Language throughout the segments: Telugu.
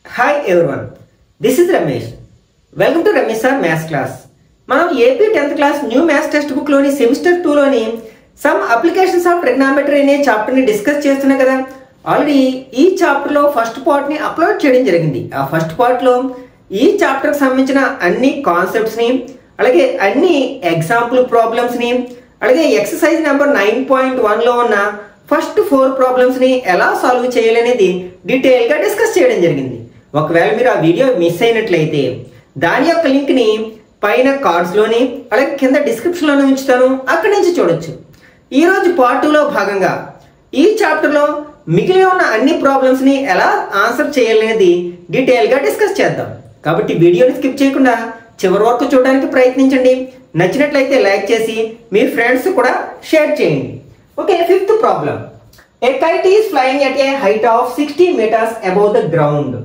Hi everyone this is Ramesh welcome to Ramesh sir maths class మనం AP tenth class new maths textbook లోని సెమిస్టర్ టూ లోని సమ్ అప్లికేషన్స్ ఆఫ్ ట్రిగ్నామెట్రీ అనే చాప్టర్ ని డిస్కస్ చేస్తున్నాం కదా ఆల్రెడీ ఈ చాప్టర్ లో ఫస్ట్ పార్ట్ ని అప్లోడ్ చేయడం జరిగింది ఆ ఫస్ట్ పార్ట్ లో ఈ చాప్టర్ కి సంబంధించిన అన్ని కాన్సెప్ట్స్ ని అలాగే అన్ని ఎగ్జాంపుల్ ప్రాబ్లమ్స్ ని అలాగే exercise number nine point one లో ఉన్న ఫస్ట్ ఫోర్ ప్రాబ్లమ్స్ ని ఎలా సాల్వ్ చేయాలనేది డీటెయిల్ గా డిస్కస్ చేయడం జరిగింది ఒకవేళ మీరు ఆ వీడియో మిస్ అయినట్లయితే దాని యొక్క లింక్ ని పైన కార్డ్స్ లోని అలాగే కింద డిస్క్రిప్షన్ లోనే ఉంచుతాను అక్కడి నుంచి చూడొచ్చు ఈ రోజు పార్ట్ లో భాగంగా ఈ చాప్టర్ లో మిగిలి ఉన్న అన్ని ప్రాబ్లమ్స్ ని ఎలా ఆన్సర్ చేయాలనేది డీటెయిల్ గా డిస్కస్ చేద్దాం కాబట్టి వీడియోని స్కిప్ చేయకుండా చివరి వరకు చూడడానికి ప్రయత్నించండి నచ్చినట్లయితే లైక్ చేసి మీ ఫ్రెండ్స్ కూడా షేర్ చేయండి okay fifth problem a kite is flying at a height of sixty metres above the ground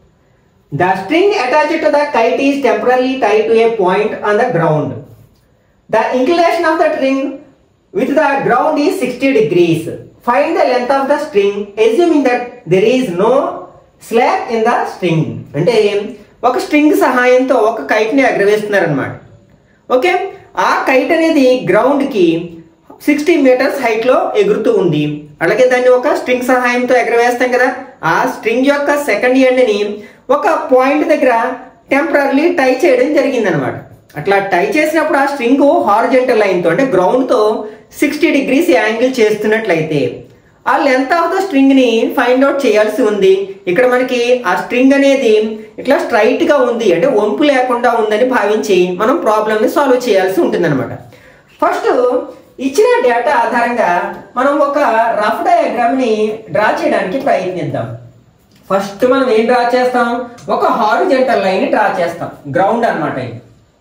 The string attached to the kite is temporarily tied to a point on the ground. The inclination of the string with the ground is 60 degrees. Find the length of the string assuming that there is no slack in the string. అంటే ఒక స్ట్రింగ్ సహాయంతో ఒక కైట్ ని ఎగరవేస్తున్నారనమాట ఓకే ఆ కైట్ అనేది గ్రౌండ్ కి సిక్స్టీ మీటర్స్ హైట్ లో ఎగురుతూ ఉంది అలాగే దాన్ని ఒక స్ట్రింగ్ సహాయంతో ఎగరవేస్తాం కదా ఆ స్ట్రింగ్ యొక్క సెకండ్ ఎండ్ ని ఒక పాయింట్ దగ్గర టెంపరీ టై చేయడం జరిగింది అనమాట అట్లా టై చేసినప్పుడు ఆ స్ట్రింగ్ హార్జెంటల్ లైన్ తో అంటే గ్రౌండ్ తో సిక్స్టీ డిగ్రీస్ యాంగిల్ చేస్తున్నట్లయితే ఆ లెంత్ ఆఫ్ ద స్ట్రింగ్ ని ఫైండ్ అవుట్ చేయాల్సి ఉంది ఇక్కడ మనకి ఆ స్ట్రింగ్ అనేది ఇట్లా స్ట్రైట్ గా ఉంది అంటే వంపు లేకుండా ఉందని భావించి మనం ప్రాబ్లమ్ ని సాల్వ్ చేయాల్సి ఉంటుంది అనమాట ఫస్ట్ ఇచ్చిన డేటా ఆధారంగా మనం ఒక రఫ్ డయాగ్రామ్ ని డ్రా చేయడానికి ప్రయత్నిద్దాం ఫస్ట్ మనం ఏం డ్రా చేస్తాం ఒక హారిజెంటల్ లైన్ డ్రా చేస్తాం గ్రౌండ్ అనమాట ఇది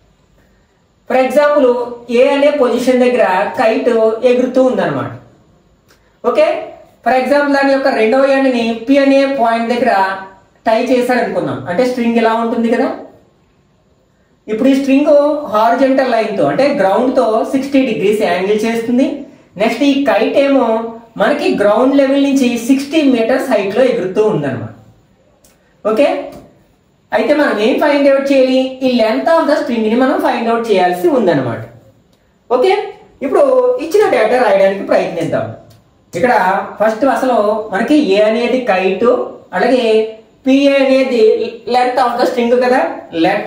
ఫర్ ఎగ్జాంపుల్ ఏ అనే పొజిషన్ దగ్గర కైట్ ఎగురుతూ ఉందన్నమాట ఓకే ఫర్ ఎగ్జాంపుల్ దాని యొక్క రెండవ ఎండ్ని పి అనే పాయింట్ దగ్గర టై చేశాడు అనుకుందాం అంటే స్ట్రింగ్ ఇలా ఉంటుంది కదా ఇప్పుడు ఈ స్ట్రింగ్ హారిజెంటల్ లైన్ తో అంటే గ్రౌండ్ తో సిక్స్టీ డిగ్రీస్ యాంగిల్ చేస్తుంది నెక్స్ట్ ఈ కైట్ ఏమో మనకి గ్రౌండ్ లెవెల్ నుంచి సిక్స్టీ మీటర్స్ హైట్ లో ఎగురుతూ ఉందన్నమాట ఓకే అయితే మనం ఏం ఫైండ్ అవుట్ చేయాలి ఈ లెంత్ ఆఫ్ ద స్ట్రింగ్ ని మనం ఫైండ్ అవుట్ చేయాల్సి ఉందన్నమాట ఓకే ఇప్పుడు ఇచ్చిన డేటా రాయడానికి ప్రయత్నిద్దాం ఇక్కడ ఫస్ట్ అసలు మనకి ఏ అనేది కైట్ అలాగే పిఏ అనేది లెంత్ ఆఫ్ ద స్ట్రింగ్ కదా let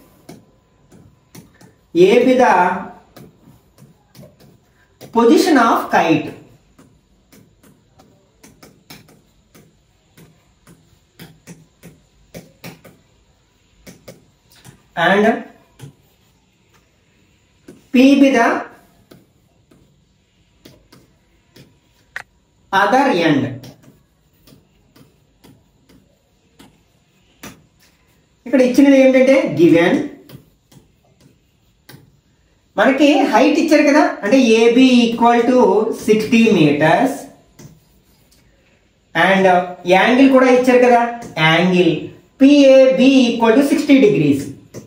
A B the position of kite and P be the other end. ఇక్కడ ఇచ్చినది ఏంటంటే గివెన్ మనకి హైట్ ఇచ్చారు కదా అంటే AB equal to sixty metres and angle కూడా ఇచ్చారు కదా angle PAB equal to sixty degrees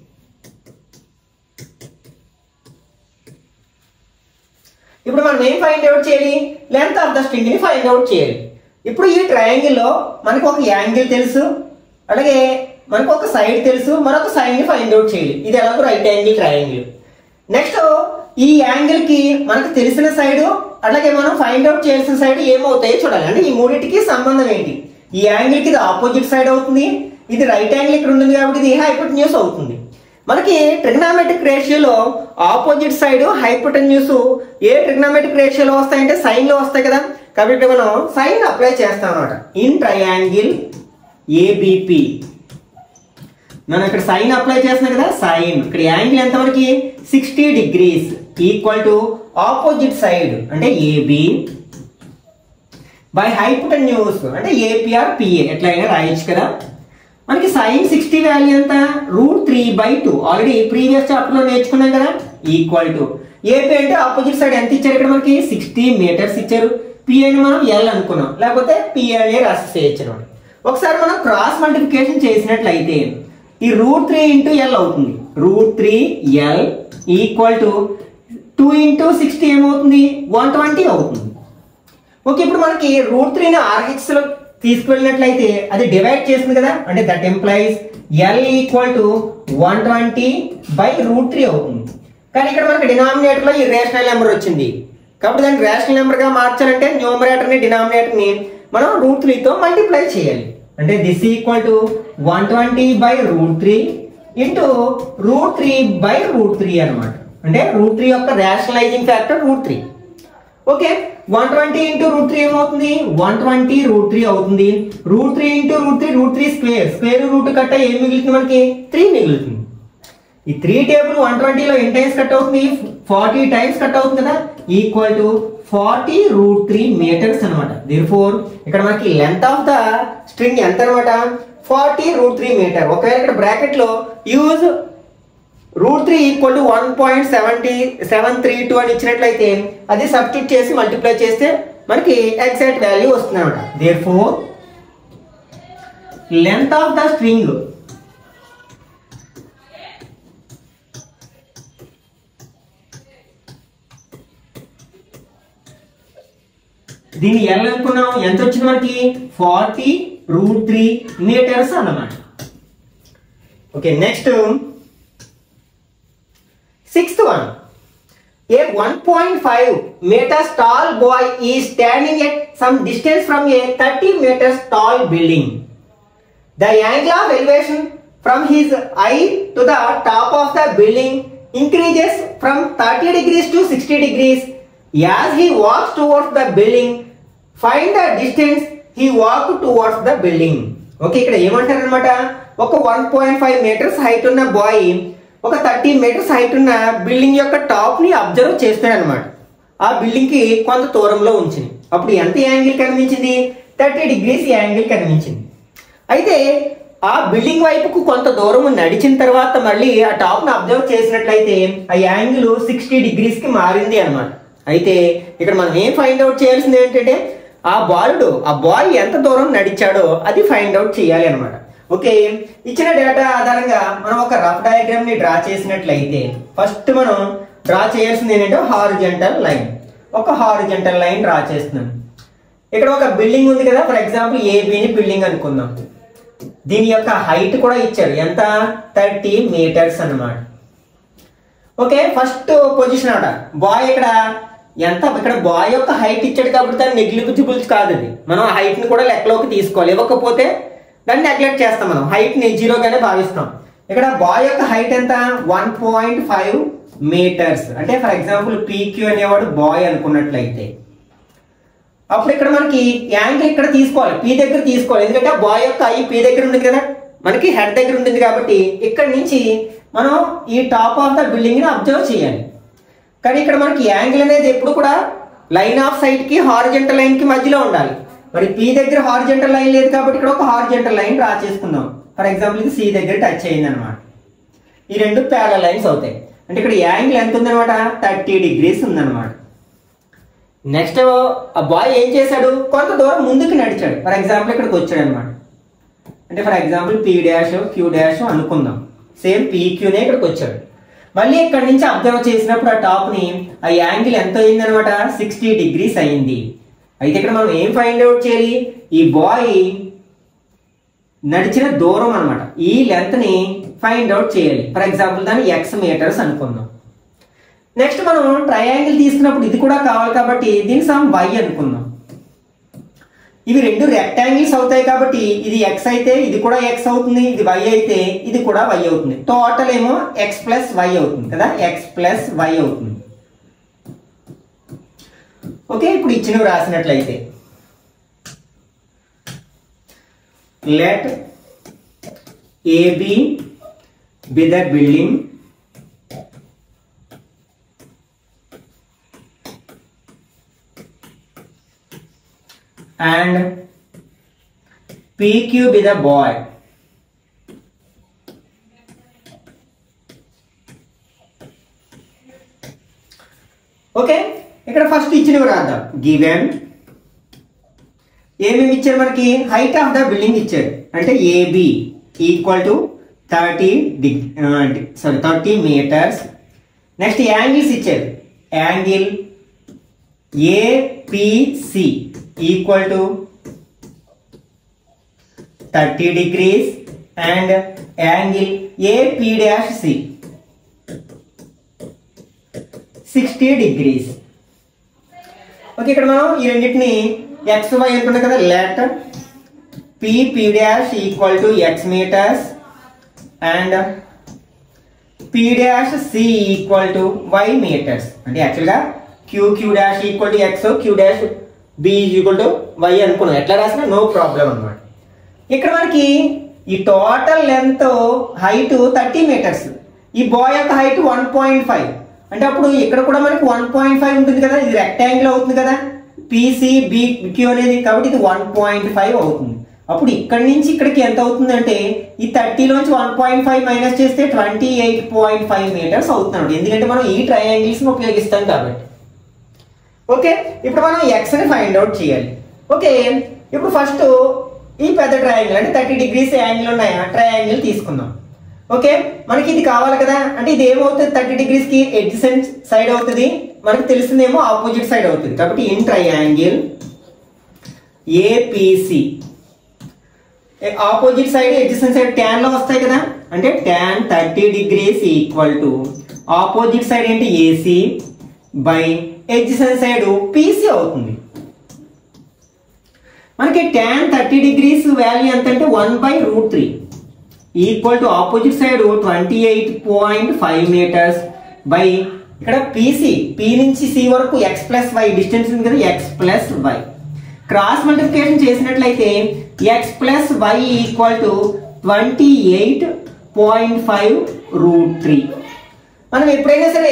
ఇప్పుడు మనం ఏం ఫైండ్ అవుట్ చేయాలి లెంత్ ఆఫ్ ద స్ట్రింగ్ ని ఫైండ్ అవుట్ చేయాలి ఇప్పుడు ఈ ట్రయాంగిల్ లో మనకు ఒక యాంగిల్ తెలుసు అలాగే మనకు ఒక సైడ్ తెలుసు మరొక సైడ్ ని ఫైండ్ అవుట్ చేయాలి ఇది ఎలాగో రైట్ యాంగిల్ ట్రయాంగిల్ నెక్స్ట్ ఈ యాంగిల్ కి మనకు తెలిసిన సైడ్ అలాగే మనం ఫైండ్ అవుట్ చేయాల్సిన సైడ్ ఏమవుతాయో చూడాలి అంటే ఈ మూడింటికి సంబంధం ఏంటి ఈ యాంగిల్ కి ఇది ఆపోజిట్ సైడ్ అవుతుంది ఇది రైట్ యాంగిల్ ఇక్కడ ఉంటుంది కాబట్టి ఇది హైపోటెన్యూస్ అవుతుంది మనకి ట్రిగ్నామెట్రిక్ రేషియోలో ఆపోజిట్ సైడ్ హైపోటెన్యూస్ ఏ ట్రిగ్నామెట్రిక్ రేషియోలో వస్తాయంటే సైన్ లో వస్తాయి కదా కాబట్టి మనం సైన్ అప్లై చేస్తాం అనమాట ఇన్ ట్రయాంగిల్ ఏబిపి మనం ఇక్కడ సైన్ అప్లై చేస్తున్నాం కదా సైన్ ఇక్కడ యాంగిల్ ఎంతవరకు sixty degrees equal to opposite side అంటే ఏబి బై హైపోటెన్యూస్ అంటే ఏపీఆర్ పిఏ ఎట్లయినా రాయొచ్చు కదా మనకి సైన్ సిక్స్టీ వాల్యూ ఎంత root three by two already previous chapter లో నేర్చుకున్నాం కదా ఈక్వల్ టు ఏపీ అంటే ఆపోజిట్ సైడ్ ఎంత ఇచ్చారు ఇక్కడ మనకి సిక్స్టీ మీటర్స్ ఇచ్చారు పిఏని మనం ఎల్ అనుకున్నాం లేకపోతే పిఏ అనే రాసేయచ్చు అనమాట ఒకసారి మనం క్రాస్ మల్టిప్లికేషన్ చేసినట్లయితే ఈ రూట్ త్రీ ఇంటూ ఎల్ అవుతుంది root three L equal to two into sixty ఏమవుతుంది వన్ ట్వంటీ అవుతుంది ఓకే ఇప్పుడు మనకి రూట్ త్రీని ఆర్హెచ్ లో తీసుకువెళ్ళినట్లయితే అది డివైడ్ చేస్తుంది కదా అంటే that implies L equal to one twenty by root three అవుతుంది కానీ ఇక్కడ మనకి డినామినేటర్ లో ఈ రేషనల్ నెంబర్ వచ్చింది కాబట్టి దాన్ని రేషనల్ నెంబర్ గా మార్చాలంటే న్యూమరేటర్ ని డినామినేటర్ ని మనం రూట్ త్రీ తో మల్టిప్లై చేయాలి అంటే this equal to one twenty by root three into root three by root three అనమాట అంటే రూట్ త్రీ యొక్క rationalising factor root three okay one twenty into root three ఏమవుతుంది వన్ ట్వంటీ రూట్ త్రీ అవుతుంది root three into root three root three square square root కట్ట ఏం మిగులుతుంది మనకి త్రీ మిగులుతుంది ఈ త్రీ టేబుల్ వన్ ట్వంటీలో ఎన్ని టైమ్స్ కట్ అవుతుంది ఫార్టీ టైమ్స్ కట్ అవుతుంది కదా equal to forty root three metres అనమాట దీని ఫోర్ ఇక్కడ మనకి లెంత్ ఆఫ్ ద స్ట్రింగ్ ఎంత అనమాట ఫార్టీ రూట్ త్రీ మీటర్ ఒకవేళ ఇక్కడ బ్రాకెట్ లో use root three equal to one point seventy seven three two అని ఇచ్చినట్లయితే అది సబ్స్టిట్యూట్ చేసి మల్టిప్లై చేస్తే మనకి ఎగ్జాక్ట్ వాల్యూ వస్తుంది అనమాట therefore length of the string దీన్ని ఎలా అనుకున్నాం ఎంత వచ్చింది మనకి ఫార్టీ రూట్ త్రీ మీటర్స్ అన్నమాట okay next sixth one a one point five metres tall boy is standing at some distance from a thirty metres tall building The angle of elevation from his eye to the top of the building increases from 30 degrees to 60 degrees. As he walks towards the building, find the distance he walked towards the building. Okay ఇక్కడ ఏమంటారు అనమాట ఒక one point five metres height ఉన్న బాయ్ ఒక థర్టీ మీటర్స్ హైట్ ఉన్న బిల్డింగ్ యొక్క టాప్ ని అబ్జర్వ్ చేస్తాడు అనమాట ఆ బిల్డింగ్ కి కొంత దూరంలో ఉంచింది అప్పుడు ఎంత యాంగిల్ కనిపించింది థర్టీ డిగ్రీస్ యాంగిల్ కనిపించింది అయితే ఆ బిల్డింగ్ వైపుకు కొంత దూరం నడిచిన తర్వాత మళ్ళీ ఆ టాప్ ను అబ్జర్వ్ చేసినట్లయితే ఆ యాంగిల్ సిక్స్టీ డిగ్రీస్ కి మారింది అనమాట అయితే ఇక్కడ మనం ఏం ఫైండ్ అవుట్ చేయాల్సింది ఏంటంటే ఆ బాలుడు ఆ బాయ్ ఎంత దూరం నడిచాడో అది ఫైండ్ అవుట్ చేయాలి అనమాట ఓకే ఇచ్చిన డేటా ఆధారంగా మనం ఒక రఫ్ డయాగ్రామ్ ని డ్రా చేసినట్లయితే ఫస్ట్ మనం డ్రా చేయాల్సింది ఏంటంటే హారిజెంటల్ లైన్ ఒక హారిజెంటల్ లైన్ డ్రా చేస్తున్నాం ఇక్కడ ఒక బిల్డింగ్ ఉంది కదా ఫర్ ఎగ్జాంపుల్ ఏబిని బిల్డింగ్ అనుకుందాం దీని యొక్క హైట్ కూడా ఇచ్చారు ఎంత థర్టీ మీటర్స్ అన్నమాట ఓకే ఫస్ట్ పొజిషన్ అనమాట బాయ్ ఇక్కడ ఎంత ఇక్కడ బాయ్ యొక్క హైట్ ఇచ్చాడు కాబట్టి దాన్ని నెగ్లిజిబుల్ కాదు అది మనం హైట్ ని కూడా లెక్కలోకి తీసుకోవాలి ఇవ్వకపోతే దాన్ని నెగ్లెక్ట్ చేస్తాం మనం హైట్ ని జీరోగానే భావిస్తాం ఇక్కడ బాయ్ యొక్క హైట్ ఎంత వన్ పాయింట్ ఫైవ్ మీటర్స్ అంటే ఫర్ ఎగ్జాంపుల్ పీక్యూ అనేవాడు బాయ్ అనుకున్నట్లయితే అప్పుడు ఇక్కడ మనకి యాంగిల్ ఇక్కడ తీసుకోవాలి పీ దగ్గర తీసుకోవాలి ఎందుకంటే బాయ్ యొక్క ఐ పీ దగ్గర ఉంటుంది కదా మనకి హెడ్ దగ్గర ఉంటుంది కాబట్టి ఇక్కడ నుంచి మనం ఈ టాప్ ఆఫ్ ద బిల్డింగ్ ని అబ్జర్వ్ చేయాలి కానీ ఇక్కడ మనకి యాంగిల్ అనేది ఎప్పుడు కూడా లైన్ ఆఫ్ సైట్ కి హారిజెంటల్ లైన్ కి మధ్యలో ఉండాలి మరి పీ దగ్గర హారిజెంటల్ లైన్ లేదు కాబట్టి ఇక్కడ ఒక హారిజెంటల్ లైన్ డ్రా చేసుకుందాం ఫర్ ఎగ్జాంపుల్ ఇది సి దగ్గర టచ్ అయింది అనమాట ఈ రెండు ప్యారల్ లైన్స్ అవుతాయి అంటే ఇక్కడ యాంగిల్ ఎంత ఉందన్నమాట థర్టీ డిగ్రీస్ ఉందన్నమాట నెక్స్ట్ ఆ బాయ్ ఏం చేశాడు కొంత దూరం ముందుకు నడిచాడు ఫర్ ఎగ్జాంపుల్ ఇక్కడికి వచ్చాడు అనమాట అంటే for example P dash Q dash అనుకుందాం సేమ్ పీక్యూనే ఇక్కడికి వచ్చాడు మళ్ళీ ఇక్కడ నుంచి అబ్జర్వ్ చేసినప్పుడు ఆ టాప్ ని ఆ యాంగిల్ ఎంత అయింది అనమాట సిక్స్టీ డిగ్రీస్ అయింది అయితే ఇక్కడ మనం ఏం ఫైండ్ అవుట్ చేయాలి ఈ బాయ్ నడిచిన దూరం అన్నమాట ఈ లెంత్ ని ఫైండ్ అవుట్ చేయాలి ఫర్ ఎగ్జాంపుల్ దాన్ని ఎక్స్ మీటర్స్ అనుకుందాం నెక్స్ట్ మనం ట్రయాంగిల్ తీసుకున్నప్పుడు ఇది కూడా కావాలి కాబట్టి దీని సమ్ వై అనుకుందాం ఇవి రెండు రెక్టాంగిల్స్ అవుతాయి కాబట్టి ఇది ఎక్స్ అయితే ఇది కూడా ఎక్స్ అవుతుంది ఇది వై అయితే ఇది కూడా వై అవుతుంది టోటల్ ఏమో ఎక్స్ ప్లస్ వై అవుతుంది కదా ఎక్స్ ప్లస్ వై అవుతుంది ఓకే ఇప్పుడు ఇచ్చినవి రాసినట్లయితే let AB be the building and PQ be the boy. Okay ఇక్కడ ఫస్ట్ ఇచ్చినవి రాద్దాం గివెన్ ఏమేమి ఇచ్చారు మనకి హైట్ ఆఫ్ ద బిల్డింగ్ ఇచ్చారు అంటే AB equal to thirty deg sorry thirty metres next angles ఇచ్చారు angle APC equal to thirty degrees and angle AP dash C sixty degrees okay ఇక్కడ మనం ఈ రెండింటిని ఎక్స్ వై అనుకున్నాం కదా let P P dash equal to X metres and P dash C equal to Y metres అంటే యాక్చువల్గా Q Q dash equal to X Q dash B equal to Y అనుకున్నాం ఎట్లా రాసినా నో ప్రాబ్లం అనమాట ఇక్కడ మనకి ఈ total length height thirty metres ఈ బాయ్ యొక్క హైట్ వన్ పాయింట్ ఫైవ్ అంటే అప్పుడు ఇక్కడ కూడా మనకి వన్ పాయింట్ ఫైవ్ ఉంటుంది కదా ఇది రెక్టాంగిల్ అవుతుంది కదా పీసీ బి క్యూ అనేది కాబట్టి ఇది వన్ పాయింట్ ఫైవ్ అవుతుంది అప్పుడు ఇక్కడి నుంచి ఇక్కడికి ఎంత అవుతుంది అంటే ఈ థర్టీలోంచి వన్ పాయింట్ ఫైవ్ మైనస్ చేస్తే twenty eight point five metres అవుతుంది ఎందుకంటే మనం ఈ ట్రయాంగిల్స్ ని ఉపయోగిస్తాం కాబట్టి ఓకే ఇప్పుడు మనం ఎక్స్ ని ఫైండ్ అవుట్ చేయాలి ఓకే ఇప్పుడు ఫస్ట్ ఈ పెద్ద ట్రయాంగిల్ అంటే థర్టీ డిగ్రీస్ యాంగిల్ ఉన్నాయా ట్రయాంగిల్ తీసుకుందాం ఓకే మనకి ఇది కావాలి కదా అంటే ఇది ఏమవుతుంది థర్టీ డిగ్రీస్ కి ఎడ్జసెంట్ సైడ్ అవుతుంది మనకి తెలిసిందేమో ఆపోజిట్ సైడ్ అవుతుంది కాబట్టి in triangle APC opposite side adjacent side tan లో వస్తాయి కదా అంటే tan thirty degrees equal to opposite side ఏంటి AC by adjacent side PC అవుతుంది మనకి ట్యాన్ థర్టీ డిగ్రీస్ వాల్యూ ఎంత అంటే one by root three equal to opposite side twenty eight point five metres by ఇక్కడ పీసీ పి నుంచి సి వరకు ఎక్స్ ప్లస్ వై డిస్టెన్స్ ఉంది కదా X plus Y cross multiplication చేసినట్లయితే X plus Y equal to twenty eight point five root three మనం ఎప్పుడైనా సరే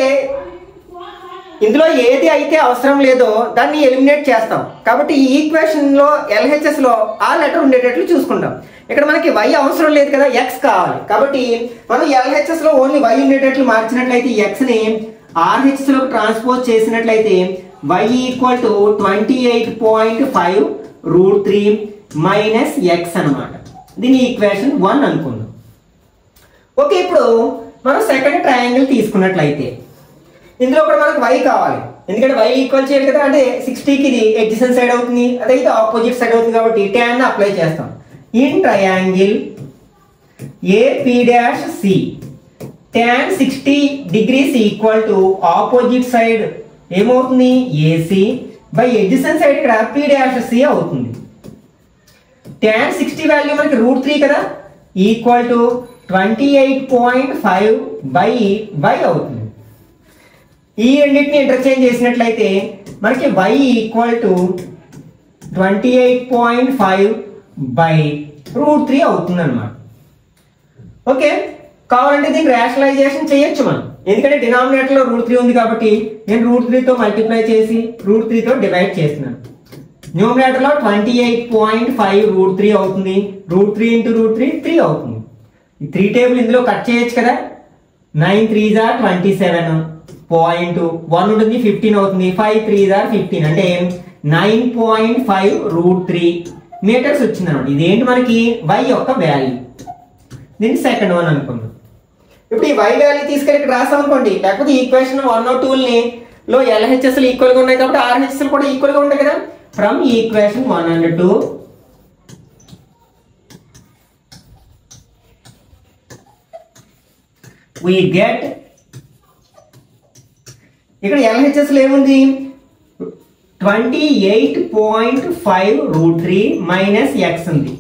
ఇందులో ఏది అయితే అవసరం లేదో దాన్ని ఎలిమినేట్ చేస్తాం కాబట్టి ఈ ఈక్వేషన్ లో ఎల్హెచ్ఎస్ లో ఆ లెటర్ ఉండేటట్లు చూసుకుంటాం ఇక్కడ మనకి వై అవసరం లేదు కదా ఎక్స్ కావాలి కాబట్టి మనం ఎల్హెచ్ఎస్ లో ఓన్లీ వై ఉండేటట్లు మార్చినట్లయితే ఎక్స్ ని ఆర్హెచ్ఎస్ లో ట్రాన్స్పోజ్ చేసినట్లయితే Y equal to twenty eight point five root three minus X అనమాట దీని ఈక్వేషన్ వన్ అనుకుందాం ఓకే ఇప్పుడు మనం సెకండ్ ట్రయాంగిల్ తీసుకున్నట్లయితే ఇందులో కూడా మనకు వై కావాలి ఎందుకంటే వై ఈక్వల్ చేయాలి కదా అంటే సిక్స్టీకి ఇది ఎడ్జిసన్ సైడ్ అవుతుంది అదైతే ఆపోజిట్ సైడ్ అవుతుంది కాబట్టి ట్యాన్ అప్లై చేస్తాం in triangle AP dash C tan sixty degrees equal to opposite side ఏమవుతుంది ఏసీ బై ఎడ్జిసన్ సైడ్ ఇక్కడ పీ డాష్ సి అవుతుంది ట్యాన్ సిక్స్టీ వాల్యూ మనకి రూట్ త్రీ కదా equal to twenty eight point five by by అవుతుంది ఈ రెండింటిని ఇంటర్చేంజ్ చేసినట్లయితే మనకి Y equal to twenty eight point five by root three అవుతుంది అనమాట ఓకే కావాలంటే దీన్ని రేషనలైజేషన్ చేయొచ్చు మనం ఎందుకంటే డినామినేటర్ లో రూట్ త్రీ ఉంది కాబట్టి నేను రూట్ త్రీతో మల్టిప్లై చేసి రూట్ త్రీతో డివైడ్ చేస్తున్నాను న్యూమినేటర్ లో twenty eight point five root three అవుతుంది root three into root three three అవుతుంది ఈ త్రీ టేబుల్ ఇందులో కట్ చేయొచ్చు కదా నైన్ త్రీ జార్ ట్వంటీ సెవెన్ పాయింట్ వన్ ఉంటుంది ఫిఫ్టీన్ అవుతుంది ఫైవ్ త్రీ జార్ ఫిఫ్టీన్ అంటే nine point five root three metres వచ్చింది అనమాట ఇదేంటి మనకి వై యొక్క వాల్యూ దీన్ని సెకండ్ వన్ అనుకుందాం ఇప్పుడు ఈ వై వాల్యూ తీసుకెళ్ళి ఇక్కడ రాసాం అనుకోండి లేకపోతే ఈక్వేషన్ వన్ ఓ టూల్ని లో ఎల్హెచ్ఎస్ ఈక్వల్ గా ఉన్నాయి కాబట్టి ఆర్హెచ్ఎస్ కూడా ఈక్వల్ గా ఉంటాయి కదా from equation one and two we get ఇక్కడ ఎల్హెచ్ఎస్ లో ఏముంది twenty eight point five root three minus X ఉంది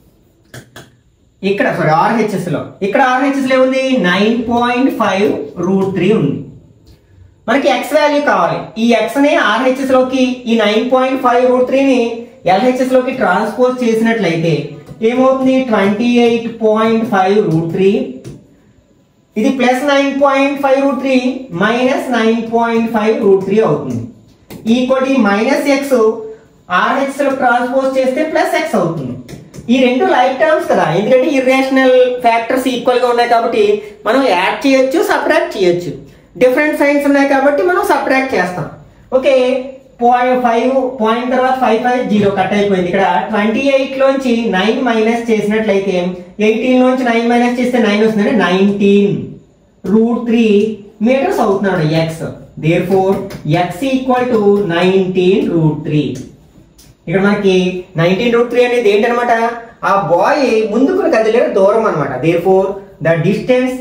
ఇక్కడ సారీ ఆర్హెచ్ఎస్ లో ఇక్కడ ఆర్హెచ్ఎస్ లో ఏముంది nine point five root three ఉంది మనకి ఎక్స్ వాల్యూ కావాలి ఈ ఎక్స్ ని ఆర్హెచ్ఎస్ లోకి ఈ నైన్ పాయింట్ ఫైవ్ రూట్ త్రీని ఎల్హెచ్ఎస్ లోకి ట్రాన్స్పోజ్ చేసినట్లయితే ఏమవుతుంది twenty eight point five root three ఇది plus nine point five root three minus nine point five root three అవుతుంది ఈక్వల్ మైనస్ ఎక్స్ ఆర్హెచ్ లో ట్రాన్స్పోజ్ చేస్తే ప్లస్ ఎక్స్ అవుతుంది ఈ రెండు లైఫ్ టర్మ్స్ కదా ఎందుకంటే ఇర్రేషనల్ ఫ్యాక్టర్స్ ఈక్వల్ గా ఉన్నాయి కాబట్టి మనం యాడ్ చేయొచ్చు సబ్ట్రాక్ట్ చేయొచ్చు డిఫరెంట్ సైన్స్ ఉన్నాయి కాబట్టి మనం సబ్ట్రాక్ట్ చేస్తాం ఓకే పాయింట్ ఫైవ్ పాయింట్ తర్వాత ఫైవ్ ఫైవ్ జీరో కట్ అయిపోయింది ఇక్కడ ట్వంటీ ఎయిట్ లోంచి నైన్ మైనస్ చేసినట్లయితే ఎయిటీన్ లోంచి నైన్ మైనస్ చేస్తే నైన్ వస్తుంది నైన్టీన్ రూట్ త్రీ మీటర్స్ అవుతున్నాడు X therefore X equal to nineteen root three ఇక్కడ మనకి నైన్టీన్ రూట్ త్రీ అనేది ఏంటనమాట ఆ బాయ్ ముందుకు కదిలే దూరం అనమాట therefore the distance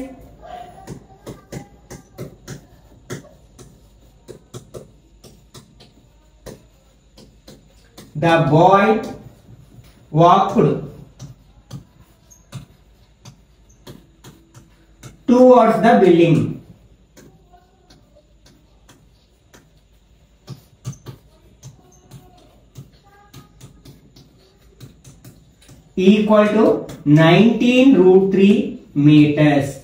the boy walked towards the building equal to 19 root 3 meters.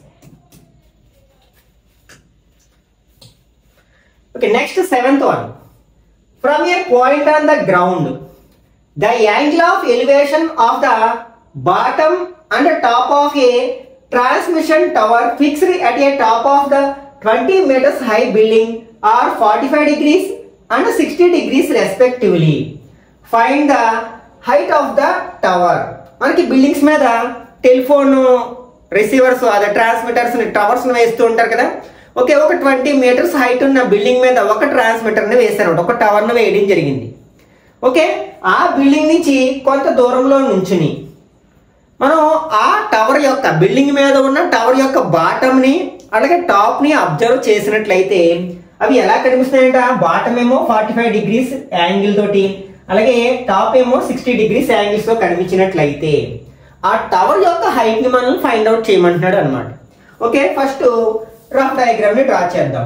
Okay, next seventh one. From a point on the ground, the angle of elevation of the bottom and the top of a transmission tower fixed at a top of the 20 meters high building are 45 degrees and 60 degrees respectively. Find the height of the tower. మనకి బిల్డింగ్స్ మీద టెలిఫోన్ రిసీవర్స్ అదే ట్రాన్స్మిటర్స్ టవర్స్ వేస్తూ ఉంటారు కదా ఓకే ఒక ట్వంటీ మీటర్స్ హైట్ ఉన్న బిల్డింగ్ మీద ఒక ట్రాన్స్మిటర్ ని వేశారు ఒక టవర్ ను వేయడం జరిగింది ఓకే ఆ బిల్డింగ్ నుంచి కొంత దూరంలో నుంచుని మనం ఆ టవర్ యొక్క బిల్డింగ్ మీద ఉన్న టవర్ యొక్క బాటమ్ ని అలాగే టాప్ ని అబ్జర్వ్ చేసినట్లయితే అవి ఎలా కనిపిస్తున్నాయంట బాటమ్ ఏమో ఫార్టీ ఫైవ్ డిగ్రీస్ యాంగిల్ తోటి అలాగే టాప్ ఏమో సిక్స్టీ డిగ్రీస్ యాంగిల్స్ తో కనిపించినట్లయితే ఆ టవర్ యొక్క హైట్ ని మనం ఫైండ్ అవుట్ చేయమంటున్నాడు అనమాట ఓకే ఫస్ట్ రఫ్ డయాగ్రామ్ ని డ్రా చేద్దాం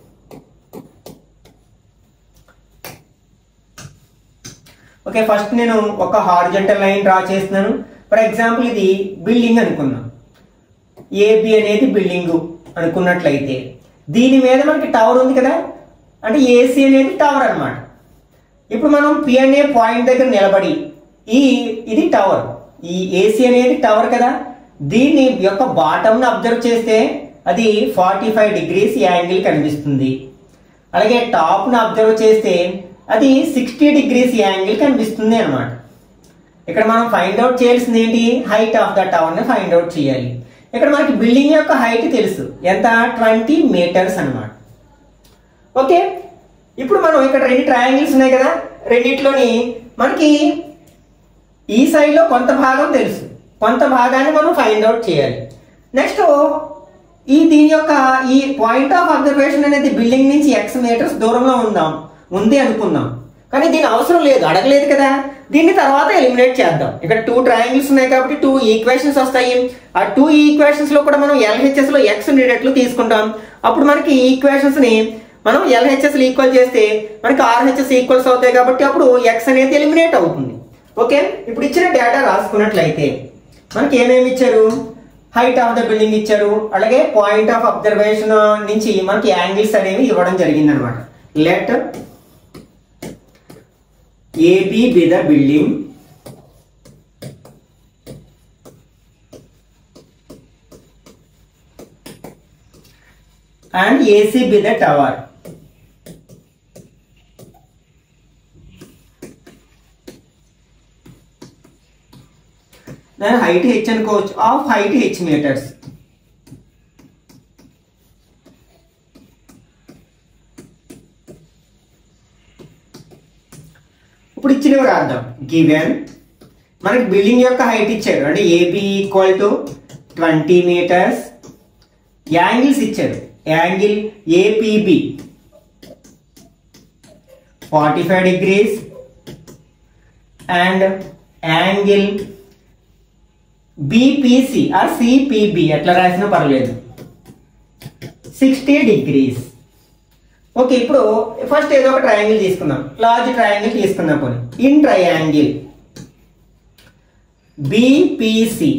ఓకే ఫస్ట్ నేను ఒక హారిజంటల్ లైన్ డ్రా చేస్తున్నాను ఫర్ ఎగ్జాంపుల్ ఇది బిల్డింగ్ అనుకుందాం ఏబి అనేది బిల్డింగ్ అనుకున్నట్లయితే దీని మీద మనకి టవర్ ఉంది కదా అంటే ఏసీ అనేది టవర్ అన్నమాట ఇప్పుడు మనం పి అనే పాయింట్ దగ్గర నిలబడి ఈ ఇది టవర్ ఈ ఏసీ అనేది టవర్ కదా దీన్ని యొక్క బాటమ్ అబ్జర్వ్ చేస్తే అది ఫార్టీ ఫైవ్ డిగ్రీస్ యాంగిల్ కనిపిస్తుంది అలాగే టాప్ ను అబ్జర్వ్ చేస్తే అది సిక్స్టీ డిగ్రీస్ యాంగిల్ కనిపిస్తుంది అన్నమాట ఇక్కడ మనం ఫైండ్ అవుట్ చేయాల్సింది ఏంటి హైట్ ఆఫ్ ద టవర్ ని ఫైండ్ అవుట్ చేయాలి ఇక్కడ మనకి బిల్డింగ్ యొక్క హైట్ తెలుసు ఎంత ట్వంటీ మీటర్స్ అన్నమాట ఓకే ఇప్పుడు మనం ఇక్కడ రెండు ట్రయాంగిల్స్ ఉన్నాయి కదా రెండిట్లోని మనకి ఈ సైడ్ లో కొంత భాగం తెలుసు కొంత భాగాన్ని మనం ఫైండ్ అవుట్ చేయాలి నెక్స్ట్ ఈ దీని యొక్క ఈ పాయింట్ ఆఫ్ అబ్జర్వేషన్ అనేది బిల్డింగ్ నుంచి ఎక్స్ మీటర్స్ దూరంలో ఉందాం ఉంది అనుకుందాం కానీ దీని అవసరం లేదు అడగలేదు కదా దీన్ని తర్వాత ఎలిమినేట్ చేద్దాం ఇక్కడ టూ ట్రయాంగిల్స్ ఉన్నాయి కాబట్టి టూ ఈక్వేషన్స్ వస్తాయి ఆ టూ ఈక్వేషన్స్ లో కూడా మనం ఎల్హెచ్ఎస్ లో ఎక్స్ ఉండేటట్లు తీసుకుంటాం అప్పుడు మనకి ఈ ఈక్వేషన్స్ ని మనం ఎల్హెచ్ఎస్ ఈక్వల్ చేస్తే మనకి ఆర్హెచ్ఎస్ ఈక్వల్స్ అవుతాయి కాబట్టి అప్పుడు ఎక్స్ అనేది ఎలిమినేట్ అవుతుంది ఓకే ఇప్పుడు ఇచ్చిన డేటా రాసుకున్నట్లయితే మనకి ఏమేమి ఇచ్చారు హైట్ ఆఫ్ ద బిల్డింగ్ ఇచ్చారు అలాగే పాయింట్ ఆఫ్ అబ్జర్వేషన్ నుంచి మనకి యాంగిల్స్ అనేవి ఇవ్వడం జరిగింది అనమాట let AB be the building and AC be the tower దాని హైట్ హెచ్ అనుకోవచ్చు ఆఫ్ హైట్ హెచ్ మీటర్స్ ఇప్పుడు ఇచ్చినవి రాద్దాం గివెన్ మనకి బిల్డింగ్ యొక్క హైట్ ఇచ్చారు అంటే AB equal to twenty metres angles ఇచ్చారు angle APB forty five degrees and angle BPC or CPB ఎట్లా రాసినా పర్లేదు సిక్స్టీ డిగ్రీస్ ఓకే ఇప్పుడు ఫస్ట్ ఏదో ఒక ట్రయాంగిల్ తీసుకుందాం లార్జ్ ట్రయాంగిల్ తీసుకుందాం పోనీ ఇన్ ట్రయాంగిల్ బీపీసీ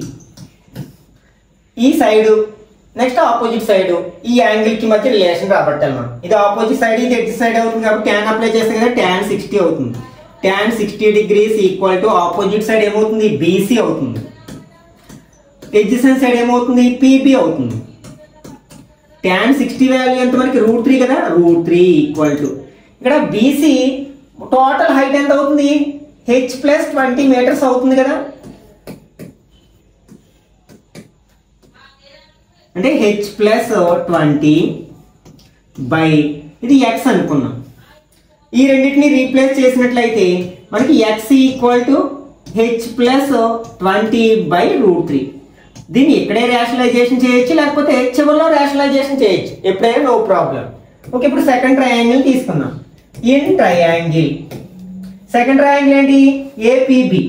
ఈ సైడు నెక్స్ట్ ఆపోజిట్ సైడ్ ఈ యాంగిల్ కి మధ్య రిలేషన్ రాబట్టాలి మనం ఇది ఆపోజిట్ సైడ్ ఇది ఎడ్జ్ సైడ్ అవుతుంది కాబట్టి ట్యాన్ అప్లై చేస్తే కదా ట్యాన్ సిక్స్టీ అవుతుంది tan sixty degrees equal to opposite side ఏమవుతుంది బీసీ అవుతుంది ఎడ్జసెంట్ సైడ్ ఏమవుతుంది పీబీ అవుతుంది ట్యాన్ సిక్స్టీ వాల్యూ ఎంత మనకి రూట్ త్రీ కదా రూట్ త్రీ ఈక్వల్ టు ఇక్కడ బీసీ టోటల్ హైట్ ఎంత అవుతుంది హెచ్ ప్లస్ ట్వంటీ మీటర్స్ అవుతుంది కదా అంటే హెచ్ ప్లస్ ట్వంటీ బై ఇది ఎక్స్ అనుకున్నాం ఈ రెండింటిని రీప్లేస్ చేసినట్లయితే మనకి X equal to H plus twenty by root three దీన్ని ఇక్కడే రేషనలైజేషన్ చేయొచ్చు లేకపోతే చివరిలో రేషనలైజేషన్ చేయొచ్చు ఎప్పుడైనా నో ప్రాబ్లం ఓకే ఇప్పుడు సెకండ్ ట్రయాంగిల్ తీసుకుందాం ఇన్ ట్రయాంగిల్ సెకండ్ ట్రయాంగిల్ ఏంటి ఏపీబి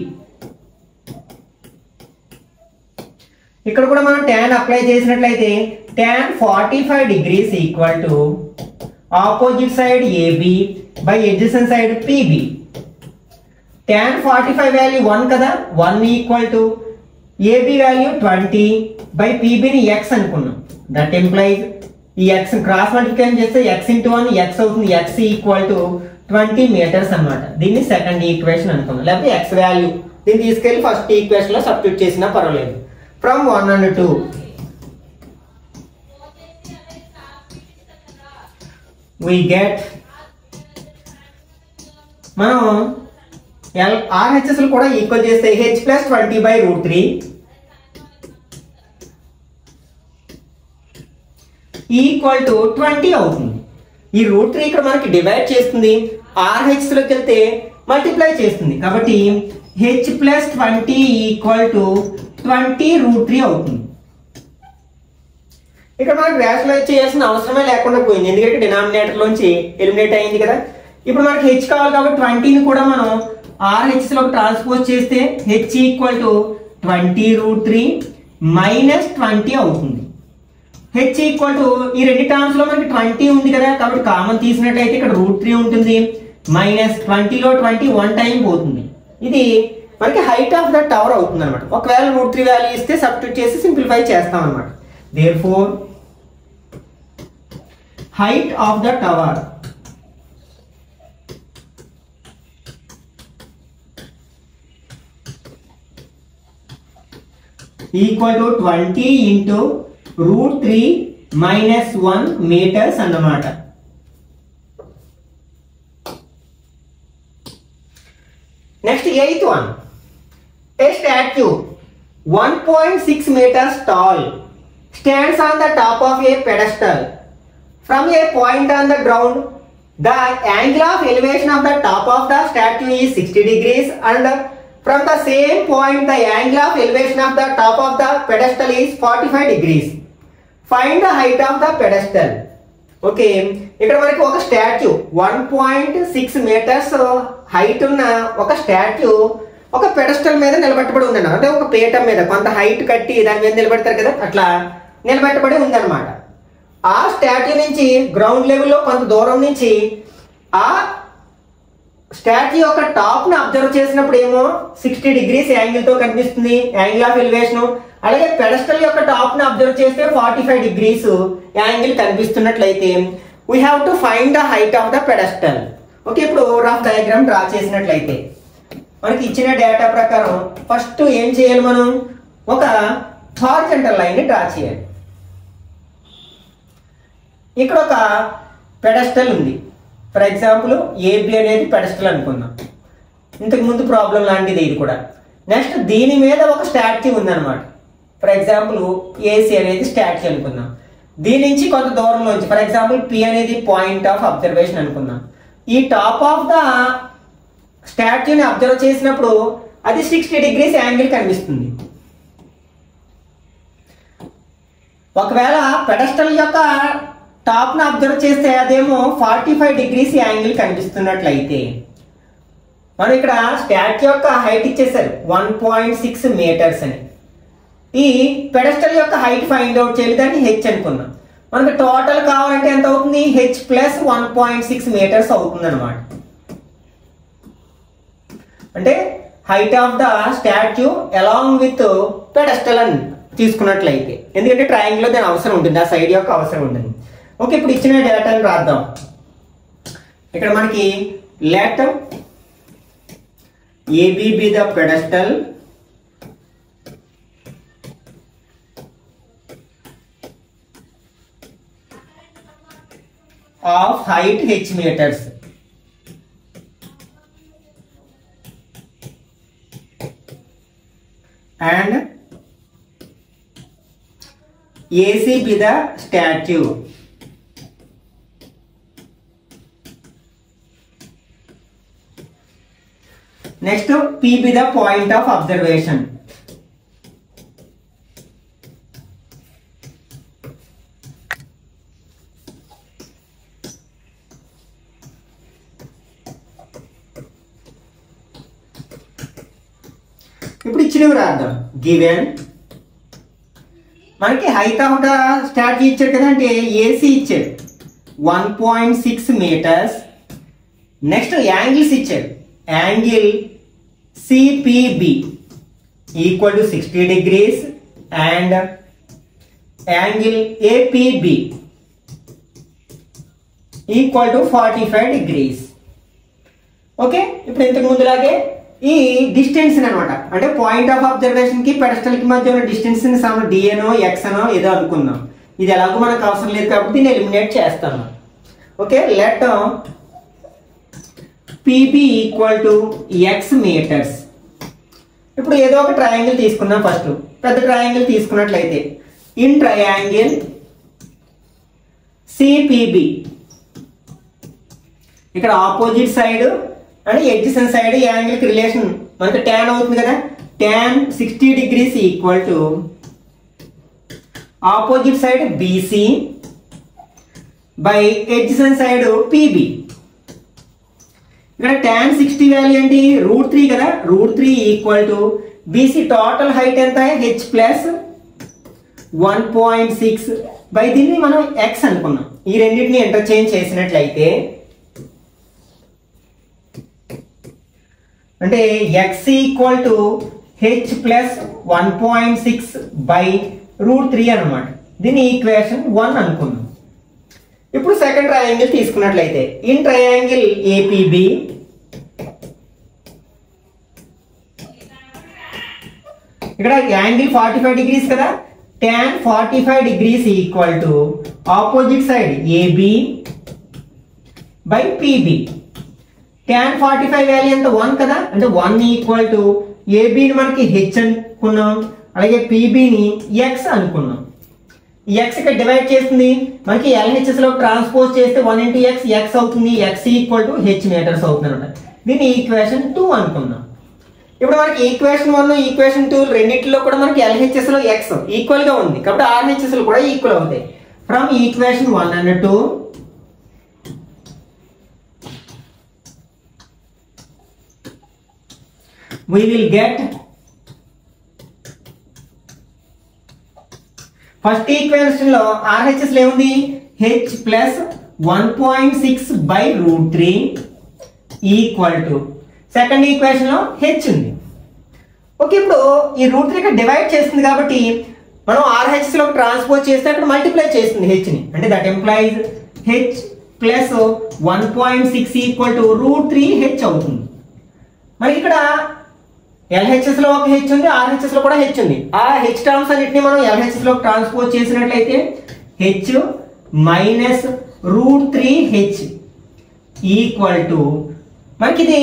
ఇక్కడ కూడా మనం ట్యాన్ అప్లై చేసినట్లయితే tan forty five degrees equal to opposite side AB by adjacent side PB tan forty five value one కదా one equal to AB value twenty by పీబీని ఎక్స్ అనుకున్నాం దట్ ఎంప్లాయిజ్ ఈ ఎక్స్ క్రాస్ మల్టిప్లికేషన్ చేస్తే ఎక్స్ ఇంటూ వన్ ఎక్స్ అవుతుంది x equal to twenty metres అన్నమాట దీన్ని సెకండ్ ఈక్వేషన్ అనుకున్నాం లేకపోతే ఎక్స్ వాల్యూ దీన్ని తీసుకెళ్లి ఫస్ట్ ఈక్వేషన్ లో సబ్స్టిట్యూట్ చేసినా పర్వాలేదు from one and two we get మనం ఎల్ ఆర్హెచ్ఎస్ కూడా ఈక్వల్ చేస్తే h plus twenty by root three equal to twenty అవుతుంది ఈ రూట్ త్రీ ఇక్కడ మనకి డివైడ్ చేస్తుంది ఆర్హెచ్ లోకి వెళ్తే మల్టిప్లై చేస్తుంది కాబట్టి h plus twenty equal to twenty root three అవుతుంది ఇక్కడ మనకు రేషనలైజ్ చేయాల్సిన అవసరమే లేకుండా పోయింది ఎందుకంటే డినామినేటర్ లోంచి ఎలిమినేట్ అయింది కదా ఇప్పుడు మనకి హెచ్ కావాలి కాబట్టి ట్వంటీని కూడా మనం ఆర్హెచ్ లోకి ట్రాన్స్పోజ్ చేస్తే h equal to twenty root three minus twenty అవుతుంది హెచ్ ఈక్వల్ టు ఈ రెండు టర్మ్స్ లో మనకి ట్వంటీ ఉంది కదా కాబట్టి కామన్ తీసినట్టయితే ఇక్కడ రూట్ త్రీ ఉంటుంది మైనస్ ట్వంటీలో ట్వంటీ వన్ టైం పోతుంది ఇది మనకి హైట్ ఆఫ్ ద టవర్ అవుతుంది అనమాట ఒకవేళ రూట్ త్రీ వాల్యూ ఇస్తే సబ్స్టిట్యూట్ చేసి సింప్లిఫై చేస్తాం అనమాట therefore height of the tower equal to twenty into root three minus one metres అన్నమాట next eighth one A statue 1.6 meters tall stands on the top of a pedestal. From a point on the ground, the angle of elevation of the top of the statue is 60 degrees and from the same point the angle of elevation of the top of the pedestal is 45 degrees. Find the height of the pedestal. Okay ఇక్కడ మనకి ఒక statue one point six metres height ఉన్న ఒక స్టాచ్యూ ఒక పెడస్టల్ మీద నిలబెట్టబడి ఉందన్న అంటే ఒక పీఠం మీద కొంత హైట్ కట్టి దాని మీద నిలబెడతారు కదా అట్లా నిలబెట్టబడి ఉందన్నమాట ఆ స్టాట్యూ నుంచి గ్రౌండ్ లెవెల్లో కొంత దూరం నుంచి ఆ స్టాట్యూ యొక్క టాప్ ను అబ్జర్వ్ చేసినప్పుడు ఏమో సిక్స్టీ డిగ్రీస్ యాంగిల్ తో కనిపిస్తుంది యాంగిల్ ఆఫ్ ఎలివేషన్ అలాగే పెడస్టల్ యొక్క టాప్ ను అబ్జర్వ్ చేస్తే ఫార్టీ ఫైవ్ డిగ్రీస్ యాంగిల్ కనిపిస్తున్నట్లయితే we have to find the height of the pedestal okay ఇప్పుడు రఫ్ డయాగ్రామ్ డ్రా చేసినట్లయితే మనకి ఇచ్చిన డేటా ప్రకారం ఫస్ట్ ఏం చేయాలి మనం ఒక హార్జెంటల్ లైన్ ని డ్రా చేయాలి ఇక్కడ ఒక పెడస్టల్ ఉంది ఫర్ ఎగ్జాంపుల్ ఏబి అనేది పెడస్టల్ అనుకుందాం ఇంతకు ముందు ప్రాబ్లం లాంటిది ఇది కూడా నెక్స్ట్ దీని మీద ఒక స్టాట్యూ ఉందన్నమాట ఫర్ ఎగ్జాంపుల్ ఏసీ అనేది స్టాట్యూ అనుకుందాం దీని నుంచి కొంత దూరంలో నుంచి ఫర్ ఎగ్జాంపుల్ పి అనేది పాయింట్ ఆఫ్ అబ్జర్వేషన్ అనుకుందాం ఈ టాప్ ఆఫ్ ద స్టాట్యూని అబ్జర్వ్ చేసినప్పుడు అది సిక్స్టీ డిగ్రీస్ యాంగిల్ కనిపిస్తుంది ఒకవేళ పెడస్టల్ యొక్క టాప్ ను అబ్జర్వ్ చేస్తే అదేమో ఫార్టీ ఫైవ్ డిగ్రీస్ యాంగిల్ కనిపిస్తున్నట్లయితే మనం ఇక్కడ స్టాట్యూ యొక్క హైట్ ఇచ్చేసారు వన్ పాయింట్ సిక్స్ మీటర్స్ అని ఈ పెడస్టల్ యొక్క హైట్ ఫైండ్ అవుట్ చేయాలి దాన్ని హెచ్ అనుకుందాం మనకి టోటల్ కావాలంటే ఎంత అవుతుంది H plus one point six metres అవుతుంది అనమాట అంటే height of the statue along with pedestal అని తీసుకున్నట్లయితే ఎందుకంటే ట్రయాంగిల్ లో దాని అవసరం ఉంటుంది ఆ సైడ్ యొక్క అవసరం ఉంటుంది ఓకే ఇప్పుడు ఇచ్చిన డేటాని రాద్దాం ఇక్కడ మనకి let AB be the pedestal of height H metres and AC be the statue. Next PB the point of observation ఇప్పుడు ఇచ్చినవి రాద్దాం గివెన్ మనకి హైట్ ఆఫ్ ద స్టార్ట్ ఇచ్చారు కదా అంటే ఏసీ ఇచ్చారు one point six metres next angles ఇచ్చారు angle CPB equal to sixty degrees and angle APB equal to forty five degrees okay ఇప్పుడు ఇంతకు ముందులాగే ఈ డిస్టెన్స్ అనమాట అంటే పాయింట్ ఆఫ్ అబ్జర్వేషన్ కి పెడస్టల్ కి మధ్య ఉన్న డిస్టెన్స్ సమ డిఎనో ఎక్స్ అనో ఏదో అనుకుందాం ఇది ఎలాగో మనకు అవసరం లేదు కాబట్టి దీన్ని ఎలిమినేట్ చేస్తాను okay let PB equal to X metres ఇప్పుడు ఏదో ఒక ట్రయాంగిల్ తీసుకుందాం ఫస్ట్ పెద్ద ట్రయాంగిల్ తీసుకున్నట్లయితే ఇన్ ట్రయాంగిల్ సిపిబి ఇక్కడ ఆపోజిట్ సైడ్ అంటే ఎడ్జసెంట్ సైడ్ యాంగిల్ కి రిలేషన్ మనకి ట్యాన్ అవుతుంది కదా tan sixty degrees equal to opposite side BC by adjacent side PB ఇక్కడ ట్యాన్ సిక్స్టీ వాల్యూ ఏంటి రూట్ త్రీ కదా root three equal to BC total height ఎంత h plus one point six by దీన్ని మనం ఎక్స్ అనుకున్నాం ఈ రెండింటిని ఇంటర్చేంజ్ చేసినట్లయితే అంటే x equal to H plus one point six by root three అనమాట దీని ఈక్వేషన్ వన్ అనుకుందాం ఇప్పుడు సెకండ్ ట్రయాంగిల్ తీసుకున్నట్లయితే ఇన్ ట్రయాంగిల్ ఏపీబి ఇక్కడ యాంగిల్ ఫార్టీ ఫైవ్ డిగ్రీస్ కదా tan forty five degrees equal to opposite side AB by PB tan forty five value ఎంత వన్ కదా అంటే వన్ ఈక్వల్ టు ఏబిని మనకి హెచ్ అనుకున్నాం అలాగే పీబీని ఎక్స్ అనుకున్నాం ఎక్స్ ఇక్కడ డివైడ్ చేస్తుంది మనకి ఎల్హెచ్ఎస్ లో ట్రాన్స్పోజ్ చేస్తే వన్ ఇంటూ ఎక్స్ ఎక్స్ అవుతుంది x equal to h metres అవుతుంది అనమాట దీన్ని ఈక్వేషన్ టూ అనుకుందాం ఇప్పుడు మనకి ఈక్వేషన్ వన్ ఈక్వేషన్ టూ రెండింటిలో కూడా మనకి ఎల్హెచ్ఎస్ లో ఎక్స్ ఈక్వల్ గా ఉంది కాబట్టి ఆర్హెచ్ఎస్ లో కూడా ఈక్వల్ అవుతాయి from equation one and two we will get first equation లో ఆర్హెచ్ఎస్ లో ఏముంది h plus one point six by root three equal to second equation లో హెచ్ ఉంది ఓకే ఇప్పుడు ఈ రూట్ త్రీ డివైడ్ చేస్తుంది కాబట్టి మనం ఆర్హెచ్ఎస్ లో ట్రాన్స్పోజ్ చేస్తే అక్కడ మల్టిప్లై చేస్తుంది హెచ్ ని అంటే that implies h plus one point six equal to root three h అవుతుంది మరి ఇక్కడ ఎల్హెచ్ఎస్ లో ఒక హెచ్ ఉంది ఆర్హెచ్ఎస్ లో కూడా హెచ్ ఉంది ఆ హెచ్ టర్మ్స్ అన్నిటిని మనం ఎల్హెచ్ఎస్ లో ట్రాన్స్పోజ్ చేసినట్లయితే h minus root three h equal to మనకి ఇది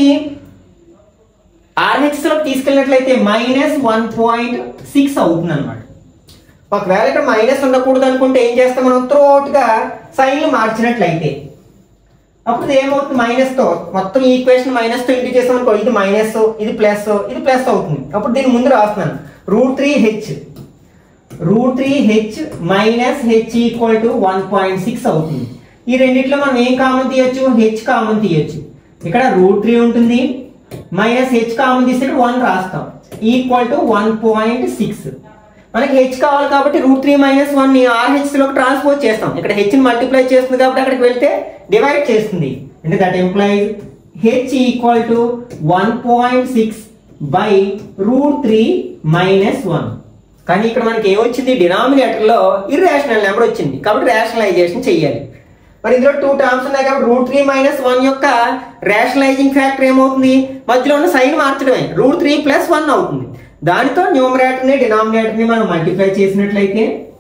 ఆర్హెచ్ఎస్ లోకి తీసుకెళ్ళినట్లయితే మైనస్ వన్ పాయింట్ సిక్స్ అవుతుంది అనమాట ఒకవేళ ఇక్కడ మైనస్ ఉండకూడదు అనుకుంటే ఏం చేస్తాం మనం త్రోట్ గా సైన్లు మార్చినట్లయితే అప్పుడు ఇది ఏమవుతుంది మైనస్ తో మొత్తం ఈక్వేషన్ మైనస్ తో ఇంటి చేస్తాం అనుకో ఇది మైనస్ ఇది ప్లస్ ఇది ప్లస్ అవుతుంది అప్పుడు దీని ముందు రాస్తున్నాను root three h root three h minus h equal to one point six అవుతుంది ఈ రెండిట్లో మనం ఏం కామన్ తీయొచ్చు హెచ్ కామన్ తీయొచ్చు ఇక్కడ రూట్ త్రీ ఉంటుంది మైనస్ హెచ్ కామన్ తీస్తే వన్ రాస్తాం equal to one point six మనకి హెచ్ కావాలి కాబట్టి రూట్ త్రీ మైనస్ వన్ ని ఆర్హెచ్ లోకి ట్రాన్స్పోజ్ చేస్తాం ఇక్కడ హెచ్ ని మల్టిప్లై చేస్తుంది కాబట్టి అక్కడికి వెళ్తే డివైడ్ చేస్తుంది అంటే that implies h equal to one point six by root three minus one కానీ ఇక్కడ మనకి ఏమొచ్చింది డినామినేటర్ లో ఇర్రేషనల్ నెంబర్ వచ్చింది కాబట్టి రేషనలైజేషన్ చెయ్యాలి మరి ఇందులో టూ టర్మ్స్ ఉన్నాయి కాబట్టి రూట్ త్రీ మైనస్ వన్ యొక్క రేషనలైజింగ్ ఫ్యాక్టర్ ఏమవుతుంది మధ్యలో ఉన్న సైన్ మార్చడమే రూట్ త్రీ ప్లస్ వన్ అవుతుంది దానితో న్యూమరేటర్ ని డినామినేటర్ ని మనం మల్టిప్లై చేసినట్లయితే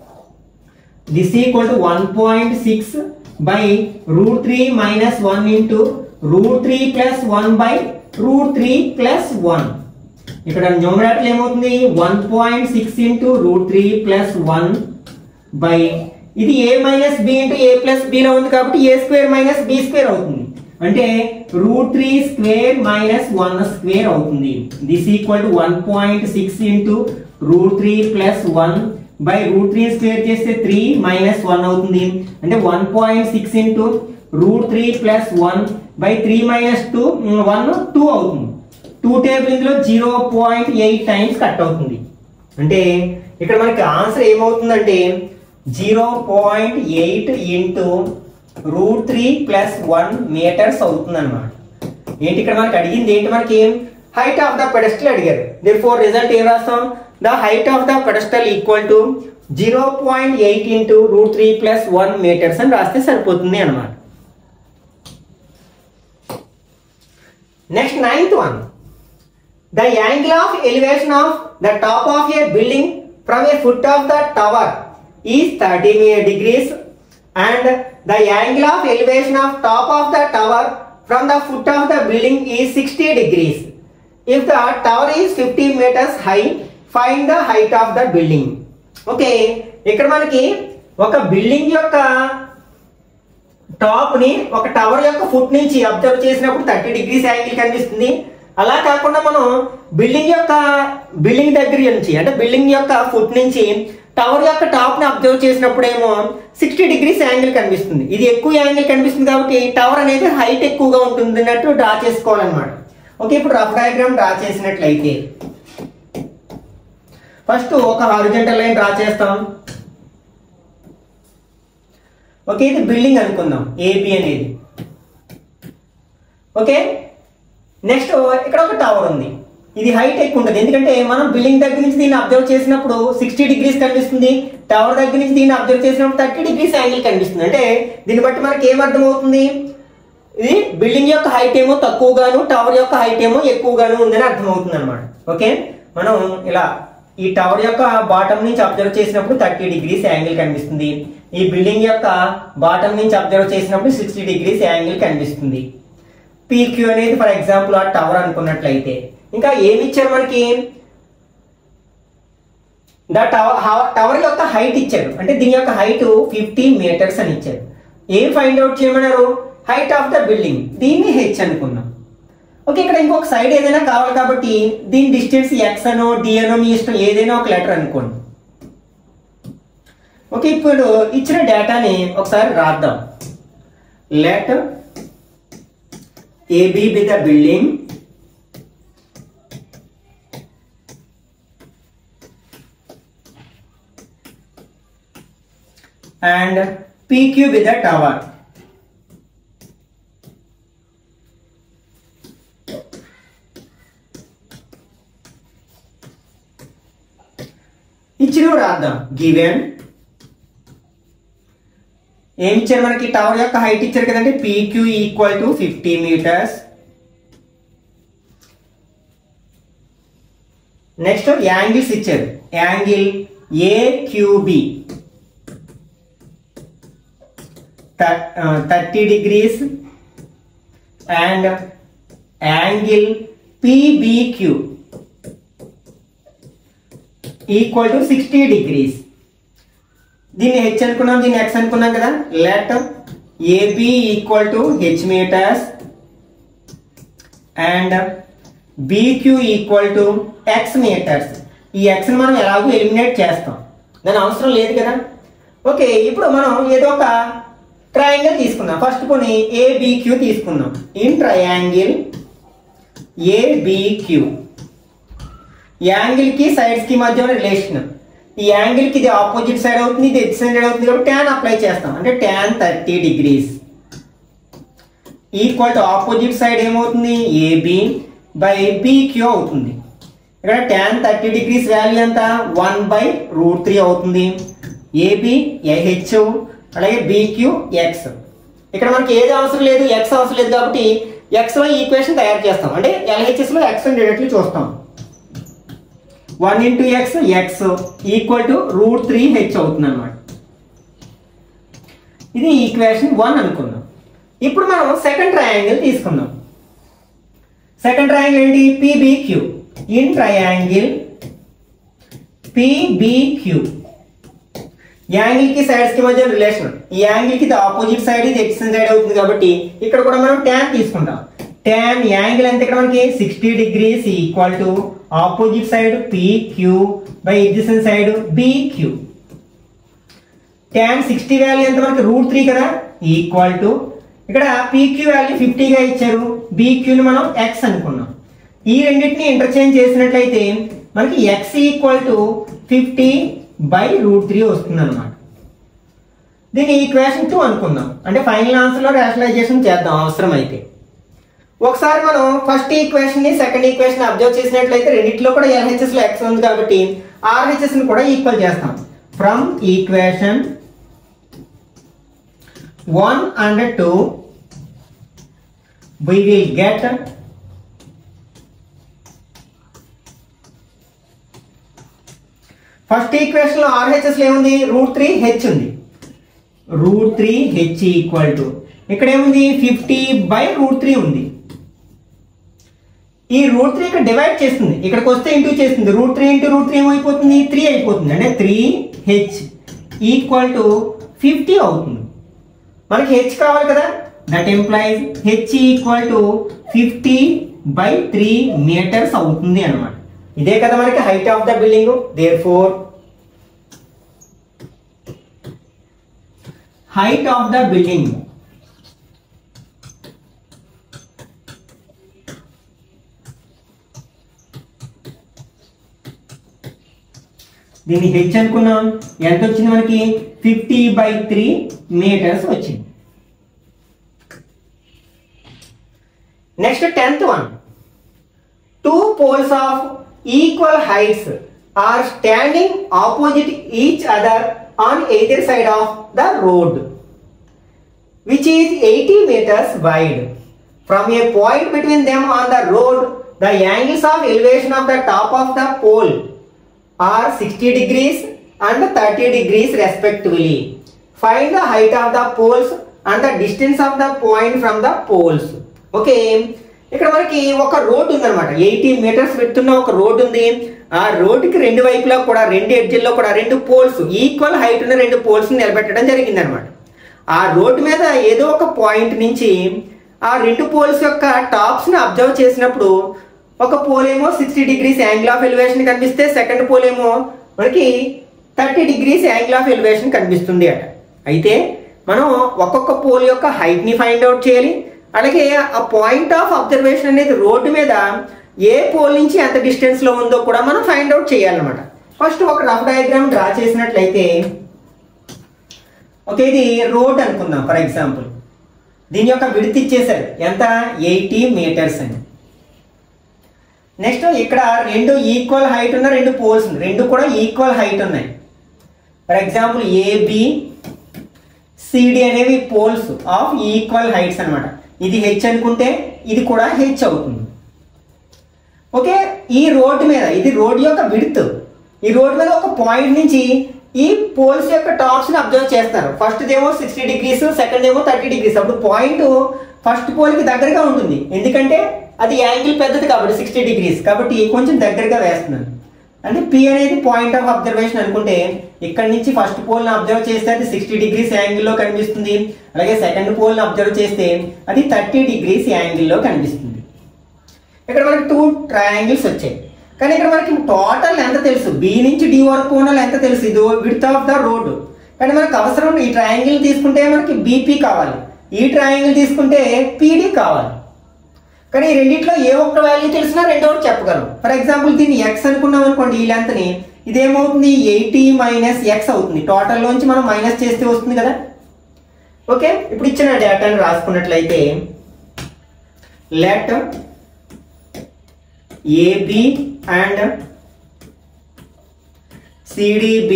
this equal to one point six by root three minus one into root three plus one by root three plus one ఇక్కడ న్యూమరేటర్ ఏమవుతుంది one point six into root three plus one by ఇది a minus b into a plus బిలో ఉంది కాబట్టి a square minus b square అవుతుంది అంటే root three square minus one square అవుతుంది this equal to one point six into root three plus one by root three square చేస్తే త్రీ మైనస్ వన్ అవుతుంది అంటే one point six into root three plus one by three minus two one two అవుతుంది టూ టేబుల్ ఇందులో zero point eight times cut అవుతుంది అంటే ఇక్కడ మనకి ఆన్సర్ ఏమవుతుందంటే zero point eight into root three plus one metres అవుతుంది అనమాట ఏంటి ఇక్కడ మనకి అడిగింది ఏంటి మనకి హైట్ ఆఫ్ ద పెడస్టల్ అడిగారు దీని ఫోర్ రిజల్ట్ ఏం రాస్తాం the height of the pedestal equal to zero point eight into root three plus one metres అని రాస్తే సరిపోతుంది అనమాట next ninth one the angle of elevation of the top of a building from a foot of the tower is thirty degrees and the angle of elevation of top of the tower from the foot of the building is sixty degrees if the tower is fifty metres high find the height of the building okay ఇక్కడ మనకి ఒక బిల్డింగ్ యొక్క టాప్ ని ఒక టవర్ యొక్క ఫుట్ నుంచి అబ్జర్వ్ చేసినప్పుడు థర్టీ డిగ్రీస్ యాంగిల్ కనిపిస్తుంది అలా కాకుండా మనం బిల్డింగ్ యొక్క బిల్డింగ్ దగ్గర నుంచి అంటే బిల్డింగ్ యొక్క ఫుట్ నుంచి టవర్ యొక్క టాప్ ని అబ్జర్వ్ చేసినప్పుడు ఏమో సిక్స్టీ డిగ్రీస్ యాంగిల్ కనిపిస్తుంది ఇది ఎక్కువ యాంగిల్ కనిపిస్తుంది కాబట్టి టవర్ అనేది హైట్ ఎక్కువగా ఉంటుంది అన్నట్టు డ్రా చేసుకోవాలన్నమాట ఓకే ఇప్పుడు రఫ్ డయాగ్రామ్ డ్రా చేసినట్లయితే ఫస్ట్ ఒక హారిజెంటల్ లైన్ డ్రా చేస్తాం ఓకే ఇది బిల్డింగ్ అనుకుందాం ఏబి అనేది ఓకే నెక్స్ట్ ఇక్కడ ఒక టవర్ ఉంది ఇది హైట్ ఎక్కువ ఉంటుంది ఎందుకంటే మనం బిల్డింగ్ దగ్గర నుంచి దీన్ని అబ్జర్వ్ చేసినప్పుడు సిక్స్టీ డిగ్రీస్ కనిపిస్తుంది టవర్ దగ్గర నుంచి దీన్ని అబ్జర్వ్ చేసినప్పుడు థర్టీ డిగ్రీస్ యాంగిల్ కనిపిస్తుంది అంటే దీన్ని బట్టి మనకి ఏం అర్థమవుతుంది ఇది బిల్డింగ్ యొక్క హైట్ ఏమో తక్కువగాను టవర్ యొక్క హైట్ ఏమో ఎక్కువగాను ఉందని అర్థమవుతుంది అనమాట ఓకే మనం ఇలా ఈ టవర్ యొక్క బాటం నుంచి అబ్జర్వ్ చేసినప్పుడు థర్టీ డిగ్రీస్ యాంగిల్ కనిపిస్తుంది ఈ బిల్డింగ్ యొక్క బాటం నుంచి అబ్జర్వ్ చేసినప్పుడు సిక్స్టీ డిగ్రీస్ యాంగిల్ కనిపిస్తుంది పీక్యూ అనేది ఫర్ ఎగ్జాంపుల్ ఆ టవర్ అనుకున్నట్లయితే ఇంకా ఏమి ఇచ్చారు మనకి ద టవర్ టవర్ యొక్క హైట్ ఇచ్చారు అంటే దీని యొక్క హైట్ ఫిఫ్టీ మీటర్స్ అని ఇచ్చారు ఏం ఫైండ్ అవుట్ చేయమన్నారు హైట్ ఆఫ్ ద బిల్డింగ్ దీన్ని హెచ్ అనుకున్నాం ఓకే ఇక్కడ ఇంకొక సైడ్ ఏదైనా కావాలి కాబట్టి దీని డిస్టెన్స్ ఎక్స్ అనో డి అనో మీ ఇష్టం ఏదైనా ఒక లెటర్ అనుకోండి ఓకే ఇప్పుడు ఇచ్చిన డేటాని ఒకసారి రాద్దాం let AB be the building and PQ with the tower. ఇచ్చిన రాద్దాం గివెన్ ఏం ఇచ్చారు మనకి టవర్ యొక్క హైట్ ఇచ్చారు కదండి PQ equal to fifty metres next angles ఇచ్చారు angle AQB thirty degrees and angle PBQ equal to sixty degrees దీన్ని హెచ్ అనుకున్నాం దీన్ని ఎక్స్ అనుకున్నాం కదా let AB equal to h metres and BQ equal to X metres ఈ ఎక్స్ మనం ఎలాగో ఎలిమినేట్ చేస్తాం దాని అవసరం లేదు కదా ఓకే ఇప్పుడు మనం ఏదో ఒక ట్రయాంగిల్ తీసుకుందాం ఫస్ట్ కొన్ని ఏబిక్యూ తీసుకుందాం ఇన్ ట్రయాంగిల్ ఏబిక్యూ యాంగిల్ కి సైడ్స్ కి మధ్య ఉన్న రిలేషన్ ఈ యాంగిల్ కి ఇది ఆపోజిట్ సైడ్ అవుతుంది ఇది ఎక్స్ సైడ్ అవుతుంది కాబట్టి ట్యాన్ అప్లై చేస్తాం అంటే tan thirty degrees equal to opposite side ఏమవుతుంది ఏబి బై బీక్యూ అవుతుంది ఇక్కడ ట్యాన్ థర్టీ డిగ్రీస్ వాల్యూ ఎంత వన్ బై రూట్ త్రీ అవుతుంది ఏబి హెచ్ అలాగే బీక్యూ ఎక్స్ ఇక్కడ మనకి ఏది అవసరం లేదు ఎక్స్ అవసరం లేదు కాబట్టి ఎక్స్ లో ఈక్వేషన్ తయారు చేస్తాం అంటే ఎల్హెచ్ఎస్ లో ఎక్స్ డైరెక్ట్లీ చూస్తాం one into x x equal to root three h అవుతుంది అనమాట ఇది ఈక్వేషన్ వన్ అనుకుందాం ఇప్పుడు మనం సెకండ్ ట్రయాంగిల్ తీసుకుందాం సెకండ్ ట్రయాంగిల్ ఏంటి PBQ in triangle PBQ angle కి సైడ్స్ కి మధ్య రిలేషన్ ఈ యాంగిల్ కి ఆపోజిట్ సైడ్ ఇది ఎక్స్ సైడ్ అవుతుంది కాబట్టి ఇక్కడ కూడా మనం ట్యాన్ తీసుకుంటాం ట్యాన్ యాంగిల్ ఎంత ఇక్కడ మనకి sixty degrees equal to opposite side Q by adjacent side Q tan sixty value ఎంత మనకి రూట్ త్రీ కదా ఈక్వల్ టు ఇక్కడ పీక్యూ వాల్యూ ఫిఫ్టీగా ఇచ్చారు బీక్యూని మనం ఎక్స్ అనుకున్నాం ఈ రెండింటిని ఇంటర్చేంజ్ చేసినట్లయితే మనకి X equal to fifty by root three వస్తుంది అనమాట దీన్ని ఈక్వేషన్ టూ అనుకుందాం అంటే ఫైనల్ ఆన్సర్లో రేషనలైజేషన్ చేద్దాం అవసరం అయితే ఒకసారి మనం ఫస్ట్ ఈక్వేషన్ ని సెకండ్ ఈక్వేషన్ అబ్జర్వ్ చేసినట్లయితే రెండిట్లో కూడా ఎల్హెచ్ఎస్ లో ఎక్స్ ఉంది కాబట్టి ఆర్హెచ్ఎస్ ని కూడా ఈక్వల్ చేస్తాం from equation one and two we will get first equation లో ఆర్హెచ్ఎస్ ఏముంది రూట్ త్రీ హెచ్ ఉంది root three h equal to ఇక్కడ ఏముంది ఫిఫ్టీ బై రూట్ త్రీ ఉంది ఈ రూట్ త్రీ ఇక్కడ డివైడ్ చేస్తుంది ఇక్కడికి వస్తే ఇంటూ చేస్తుంది root three into root three ఏమైపోతుంది త్రీ అయిపోతుంది అంటే three h equal to fifty అవుతుంది మనకి హెచ్ కావాలి కదా that implies h equal to fifty by three metres అవుతుంది అనమాట ఇదే కదా మనకి height of the building therefore height of the building దీన్ని హెచ్ అనుకున్నాం ఎంత వచ్చింది మనకి ఫిఫ్టీ బై త్రీ మీటర్స్ వచ్చింది next tenth one two poles of equal heights are standing opposite each other on either side of the road which is 80 meters wide. From a point between them on the road, the angles of elevation of the top of the pole are 60 degrees and 30 degrees respectively. Find the height of the poles and the distance of the point from the poles. Okay ఇక్కడ మనకి ఒక రోడ్ ఉందన్నమాట ఎయిటీ మీటర్స్ పెడుతున్న ఒక రోడ్ ఉంది ఆ రోడ్డుకి రెండు వైపులా కూడా రెండు ఎడ్జిల్లో కూడా రెండు పోల్స్ ఈక్వల్ హైట్ ఉన్న రెండు పోల్స్ నిలబెట్టడం జరిగింది అనమాట ఆ రోడ్డు మీద ఏదో ఒక పాయింట్ నుంచి ఆ రెండు పోల్స్ యొక్క టాప్స్ ని అబ్జర్వ్ చేసినప్పుడు ఒక పోల్ ఏమో sixty degrees angle of elevation కనిపిస్తే సెకండ్ పోల్ ఏమో మనకి thirty degrees angle of elevation కనిపిస్తుంది అట అయితే మనం ఒక్కొక్క పోల్ యొక్క హైట్ ని ఫైండ్ అవుట్ చేయాలి అలాగే ఆ పాయింట్ ఆఫ్ అబ్జర్వేషన్ అనేది రోడ్డు మీద ఏ పోల్ నుంచి ఎంత డిస్టెన్స్ లో ఉందో కూడా మనం ఫైండ్ అవుట్ చేయాలన్నమాట ఫస్ట్ ఒక రఫ్ డయాగ్రామ్ డ్రా చేసినట్లయితే ఓకే ఇది రోడ్ అనుకుందాం ఫర్ ఎగ్జాంపుల్ దీని యొక్క విడత్ ఇచ్చేసారు ఎంత ఎయిటీ మీటర్స్ అని నెక్స్ట్ ఇక్కడ రెండు ఈక్వల్ హైట్ ఉన్న రెండు పోల్స్ ఉన్నాయి రెండు కూడా ఈక్వల్ హైట్ ఉన్నాయి ఫర్ ఎగ్జాంపుల్ ఏబి సిడి అనేవి పోల్స్ ఆఫ్ ఈక్వల్ హైట్స్ అన్నమాట ఇది హెచ్ అనుకుంటే ఇది కూడా హెచ్ అవుతుంది ఓకే ఈ రోడ్డు మీద ఇది రోడ్ యొక్క విడ్త్ ఈ రోడ్ మీద ఒక పాయింట్ నుంచి ఈ పోల్స్ యొక్క టాప్స్ ని అబ్జర్వ్ చేస్తారు ఫస్ట్ ఏమో సిక్స్టీ డిగ్రీస్ సెకండ్ ఏమో థర్టీ డిగ్రీస్ అప్పుడు పాయింట్ ఫస్ట్ పోల్ కి దగ్గరగా ఉంటుంది ఎందుకంటే అది యాంగిల్ పెద్దది కాబట్టి సిక్స్టీ డిగ్రీస్ కాబట్టి కొంచెం దగ్గరగా వేస్తున్నాను అంటే పి అనేది పాయింట్ ఆఫ్ అబ్జర్వేషన్ అనుకుంటే ఇక్కడ నుంచి ఫస్ట్ పోల్ ని అబ్జర్వ్ చేస్తే అది సిక్స్టీ డిగ్రీస్ యాంగిల్లో కనిపిస్తుంది అలాగే సెకండ్ పోల్ ని అబ్జర్వ్ చేస్తే అది థర్టీ డిగ్రీస్ యాంగిల్లో కనిపిస్తుంది ఇక్కడ మనకి టూ ట్రయాంగిల్స్ వచ్చాయి కానీ ఇక్కడ మనకి టోటల్ ఎంత తెలుసు బి నుంచి డి వరకు ఉన్న ఎంత తెలుసు ఇది విడ్త్ ఆఫ్ ద రోడ్ కానీ మనకు అవసరం ఈ ట్రయాంగిల్ తీసుకుంటే మనకి బీపీ కావాలి ఈ ట్రయాంగిల్ తీసుకుంటే పీడీ కావాలి కానీ ఈ రెండిట్లో ఏ ఒక్క వాల్యూ తెలిసినా రెండో ఒకటి చెప్పగలం ఫర్ ఎగ్జాంపుల్ దీన్ని ఎక్స్ అనుకున్నాం అనుకోండి ఈ లెంత్ ని ఇదేమవుతుంది ఎయిటీ మైనస్ ఎక్స్ అవుతుంది టోటల్ లోంచి మనం మైనస్ చేస్తే వస్తుంది కదా ఓకే ఇప్పుడు ఇచ్చిన డేటాని రాసుకున్నట్లయితే let AB and CDB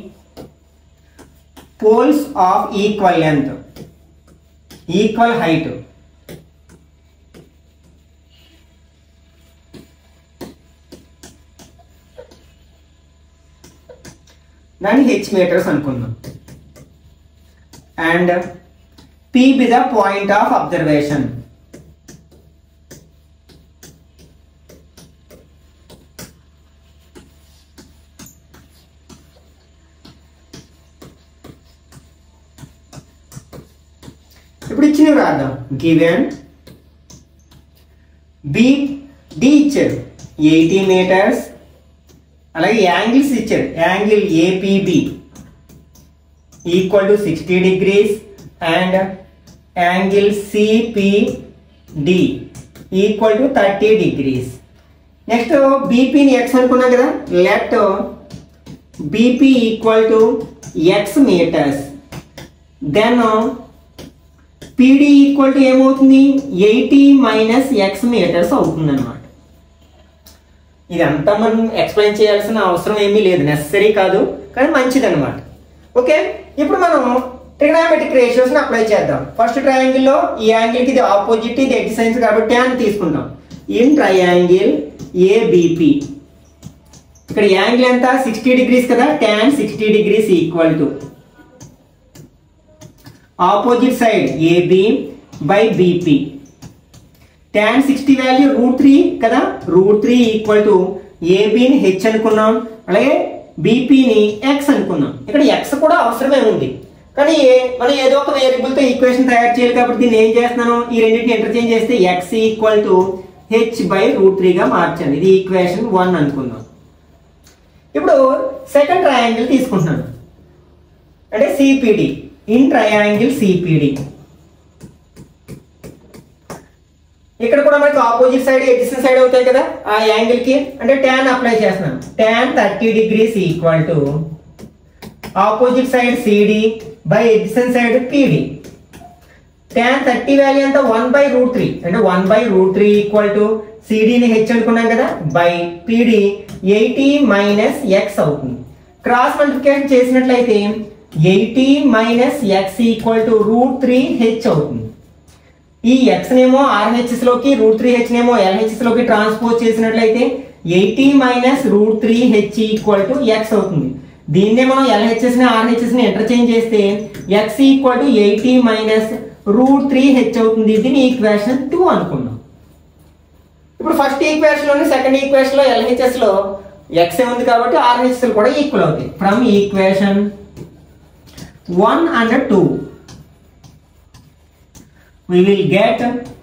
poles of equal length, equal height. దాన్ని హెచ్ మీటర్స్ అనుకుందాం and P be the point of observation ఇప్పుడు ఇచ్చినవి రాద్దాం గివెన్ బి డి ఇచ్చారు ఎయిటీ మీటర్స్ అలాగే యాంగిల్స్ ఇచ్చారు angle APB equal to sixty degrees and angle CPD equal to thirty degrees next బీపీని ఎక్స్ అనుకున్నాం కదా let BP equal to X metres then PD equal to ఏమవుతుంది ఎయిటీ మైనస్ ఎక్స్ మీటర్స్ అవుతుంది అనమాట ఇదంతా మనం ఎక్స్ప్లెయిన్ చేయాల్సిన అవసరం ఏమీ లేదు నెసరీ కాదు కానీ మంచిది అనమాట ఓకే ఇప్పుడు మనం ట్రిగ్నామెట్రిక్ రేషియోస్ని అప్లై చేద్దాం ఫస్ట్ ట్రయాంగిల్లో ఈ యాంగిల్కి ఇది ఆపోజిట్ ఇది ఎక్స్ సైన్స్ కాబట్టి ట్యాన్ తీసుకుంటాం ఇన్ ట్రయాంగిల్ ఏబిపి ఇక్కడ యాంగిల్ ఎంత సిక్స్టీ డిగ్రీస్ కదా tan sixty degrees equal to opposite side AB by BP tan sixty value root three కదా రూట్ త్రీ ఈక్వల్ టు ఏబిని హెచ్ అనుకున్నాం అలాగే బీపీని ఎక్స్ అనుకున్నాం ఇక్కడ ఎక్స్ కూడా అవసరమే ఉంది కానీ మనం ఏదో ఒక వేరియబుల్తో ఈక్వేషన్ తయారు చేయాలి కాబట్టి దీన్ని ఏం చేస్తున్నాను ఈ రెండింటిని ఇంటర్చేంజ్ చేస్తే x equal to h by root త్రీగా మార్చాను ఇది ఈక్వేషన్ వన్ అనుకుందాం ఇప్పుడు సెకండ్ ట్రయాంగిల్ తీసుకుంటున్నాను అంటే సిపిడి ఇన్ ట్రయాంగిల్ సిపిడి ఇక్కడ కూడా మనకి ఆపోజిట్ సైడ్ ఎడ్జసెంట్ సైడ్ అవుతాయి కదా ఆ యాంగిల్ కి అంటే ట్యాన్ అప్లై చేస్తున్నాం tan thirty degrees equal to opposite side CD by adjacent side PD tan thirty value ఎంత వన్ బై రూట్ త్రీ అంటే one by root three equal to సిడిని హెచ్ అనుకున్నాం కదా by PD eighty minus x అవుతుంది క్రాస్ మల్టిప్లికేషన్ చేసినట్లయితే eighty minus x equal to root three h అవుతుంది ఈ ఎక్స్ నేమో ఆర్హెచ్ఎస్ లోకి రూట్ త్రీ హెచ్ నేమో ఎల్హెచ్ఎస్ లోకి ట్రాన్స్పోజ్ చేసినట్లయితే eighty minus root three h equal to x అవుతుంది దీన్నే మనం ఎల్హెచ్ఎస్ ని ఆర్హెచ్ఎస్ ని ఇంటర్చేంజ్ చేస్తే x equal to eighty minus root three h అవుతుంది దీని ఈక్వేషన్ టూ అనుకున్నాం ఇప్పుడు ఫస్ట్ ఈక్వేషన్ లోని సెకండ్ ఈక్వేషన్ లో ఎల్హెచ్ఎస్ లో ఎక్స్ ఉంది కాబట్టి ఆర్హెచ్ఎస్ కూడా ఈక్వల్ అవుతాయి from equation one and two we will get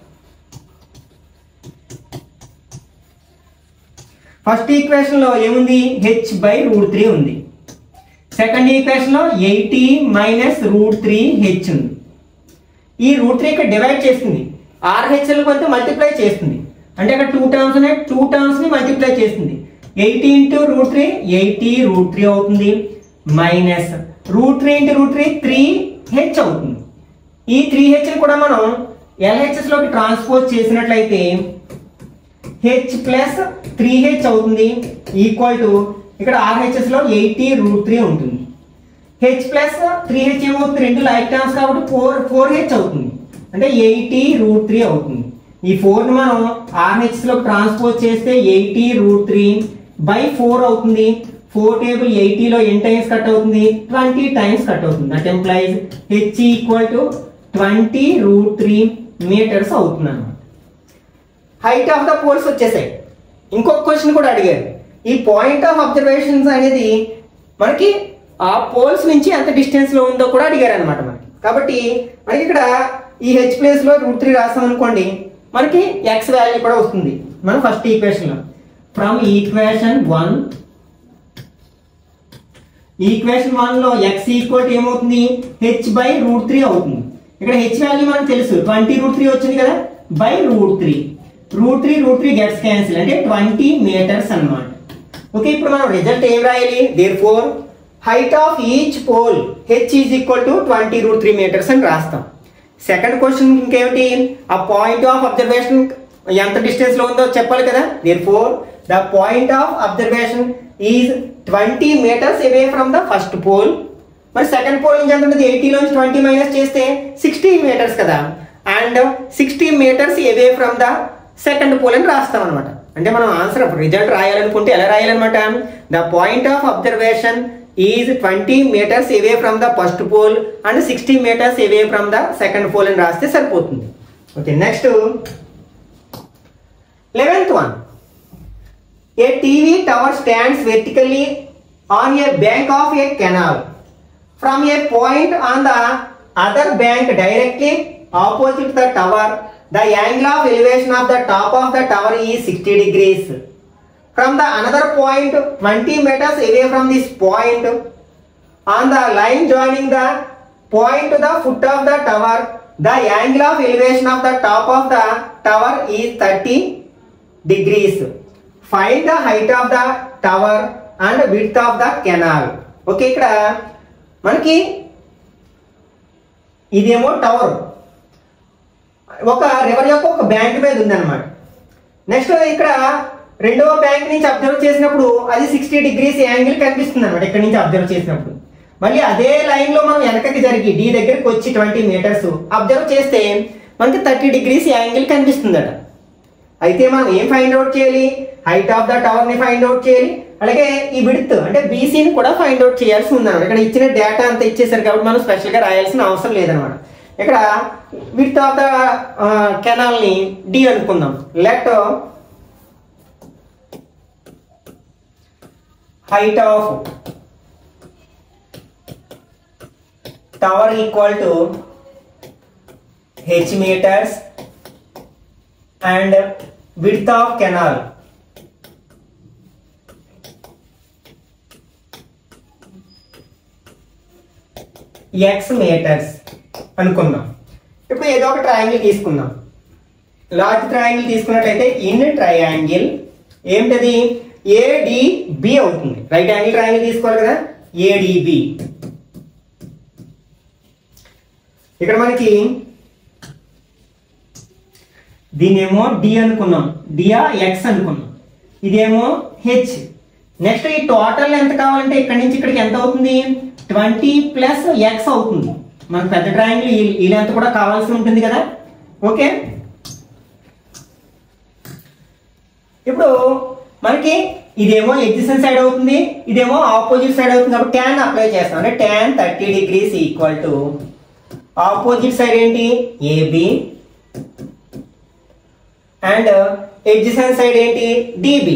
first equation లో ఏముంది హెచ్ బై రూట్ త్రీ ఉంది సెకండ్ ఈక్వేషన్ లో eighty minus root three h ఉంది ఈ రూట్ త్రీ ఇక్కడ డివైడ్ చేస్తుంది ఆర్హెచ్ఎల్ కొంత మల్టిప్లై చేస్తుంది అంటే అక్కడ టూ టర్మ్స్ ఉన్నాయి టూ టర్మ్స్ ని మల్టిప్లై చేస్తుంది eighty into root three eighty root three అవుతుంది minus root three into root three three h అవుతుంది ఈ త్రీ హెచ్ కూడా మనం ఎల్హెచ్ఎస్ లోకి ట్రాన్స్పోజ్ చేసినట్లయితే హెచ్ ప్లస్ త్రీ హెచ్ అవుతుంది ఈక్వల్ టు ఇక్కడ ఆర్హెచ్ఎస్ లో ఎయిటీ రూట్ త్రీ ఉంటుంది హెచ్ ప్లస్ త్రీ హెచ్ ఏమవుతుంది రెండు లైక్ టర్మ్స్ కాబట్టి ఫోర్ ఫోర్ హెచ్ అవుతుంది అంటే ఎయిటీ రూట్ త్రీ అవుతుంది ఈ ఫోర్ ని మనం ఆర్హెచ్ లో ట్రాన్స్పోజ్ చేస్తే eighty root three by four అవుతుంది ఫోర్ టేబుల్ ఎయిటీలో ఎన్ టైమ్స్ కట్ అవుతుంది ట్వంటీ టైమ్స్ కట్ అవుతుంది that implies h equal to twenty root three metres అవుతుంది అన్నమాట హైట్ ఆఫ్ ద పోల్స్ వచ్చేసాయి ఇంకొక క్వశ్చన్ కూడా అడిగారు ఈ పాయింట్ ఆఫ్ అబ్జర్వేషన్స్ అనేది మనకి ఆ పోల్స్ నుంచి ఎంత డిస్టెన్స్ లో ఉందో కూడా అడిగారు అనమాట మనకి కాబట్టి మనకి ఇక్కడ ఈ హెచ్ ప్లేస్ లో రూట్ త్రీ రాసాం అనుకోండి మనకి ఎక్స్ వాల్యూ కూడా వస్తుంది మనం ఫస్ట్ ఈక్వేషన్ లో from equation one equation one లో ఎక్స్ ఈక్వల్ టు ఏమవుతుంది హెచ్ బై రూట్ త్రీ అవుతుంది ఇక్కడ హెచ్ వాల్యూ మనకు తెలుసు ట్వంటీ రూట్ త్రీ వచ్చింది కదా by root three root three root three gets cancel అంటే ట్వంటీ మీటర్స్ అన్నమాట ఓకే ఇప్పుడు మనం రిజల్ట్ ఏం రాయాలి therefore height of each pole h is equal to twenty root three metres అని రాస్తాం సెకండ్ క్వశ్చన్ ఇంకేమిటి ఆ పాయింట్ ఆఫ్ అబ్జర్వేషన్ ఎంత డిస్టెన్స్ లో ఉందో చెప్పాలి కదా therefore the point of observation is twenty metres away from the first pole మరి సెకండ్ పోల్ నుంచి ఎంత ఉంటుంది ఎయిటీలోంచి ట్వంటీ మైనస్ చేస్తే సిక్స్టీ మీటర్స్ కదా and sixty metres away from the second pole అని రాస్తాం అనమాట అంటే మనం ఆన్సర్ రిజల్ట్ రాయాలనుకుంటే ఎలా రాయాలన్నమాట the point of observation is twenty metres away from the first pole and sixty metres away from the second pole అని రాస్తే సరిపోతుంది okay next eleventh one A TV tower stands vertically on a bank of a canal. From a point on the other bank directly opposite the tower the angle of elevation of the top of the tower is 60 degrees from the another point 20 meters away from this point on the line joining the point to the foot of the tower the angle of elevation of the top of the tower is 30 degrees find the height of the tower and width of the canal okay ఇక్కడ మనకి ఇదేమో టవర్ ఒక రివర్ యొక్క ఒక బ్యాంక్ మీద ఉందన్నమాట నెక్స్ట్ ఇక్కడ రెండవ బ్యాంక్ నుంచి అబ్జర్వ్ చేసినప్పుడు అది సిక్స్టీ డిగ్రీస్ యాంగిల్ కనిపిస్తుంది అనమాట ఇక్కడ నుంచి అబ్జర్వ్ చేసినప్పుడు మళ్ళీ అదే లైన్ లో మనం వెనకకి జరిగి డి దగ్గరికి వచ్చి ట్వంటీ మీటర్స్ అబ్జర్వ్ చేస్తే మనకి థర్టీ డిగ్రీస్ యాంగిల్ కనిపిస్తుందట అయితే మనం ఏం ఫైండ్ అవుట్ చేయాలి హైట్ ఆఫ్ ద టవర్ ని ఫైండ్ అవుట్ చేయాలి అలాగే ఈ విడ్త్ అంటే బీసీని కూడా ఫైండ్ అవుట్ చేయాల్సి ఉందన్నమాట ఇక్కడ ఇచ్చిన డేటా అంతా ఇచ్చేసారు కాబట్టి మనం స్పెషల్ గా రాయాల్సిన అవసరం లేదనమాట ఇక్కడ విడ్త్ ఆఫ్ ద కెనాల్ ని డి అనుకుందాం let height of tower equal to h meters and width of canal x meters అనుకుందాం ఇప్పుడు ఏదో ఒక ట్రయాంగిల్ తీసుకుందాం లార్జ్ ట్రయాంగిల్ తీసుకున్నట్లయితే ఇన్ ట్రయాంగిల్ ఏమిటది ఏడిబి అవుతుంది రైట్ యాంగిల్ ట్రయాంగిల్ తీసుకోవాలి కదా ఏడిబి ఇక్కడ మనకి దీనేమో డి అనుకున్నాం డియా ఎక్స్ అనుకున్నాం ఇదేమో హెచ్ నెక్స్ట్ ఈ టోటల్ ఎంత కావాలంటే ఇక్కడ నుంచి ఇక్కడికి ఎంత అవుతుంది ట్వంటీ ప్లస్ ఎక్స్ అవుతుంది మనకు పెద్ద ట్రయాంగిల్ ఈ లెంత్ కూడా కావాల్సి ఉంటుంది కదా ఓకే ఇప్పుడు మనకి ఇదేమో ఎగ్జిషన్ సైడ్ అవుతుంది ఇదేమో ఆపోజిట్ సైడ్ అవుతుంది కాబట్టి ట్యాన్ అప్లై చేస్తాం అంటే tan thirty degrees equal to opposite side ఏంటి ఏబి అండ్ ఎడ్జిసన్ సైడ్ ఏంటి డిబి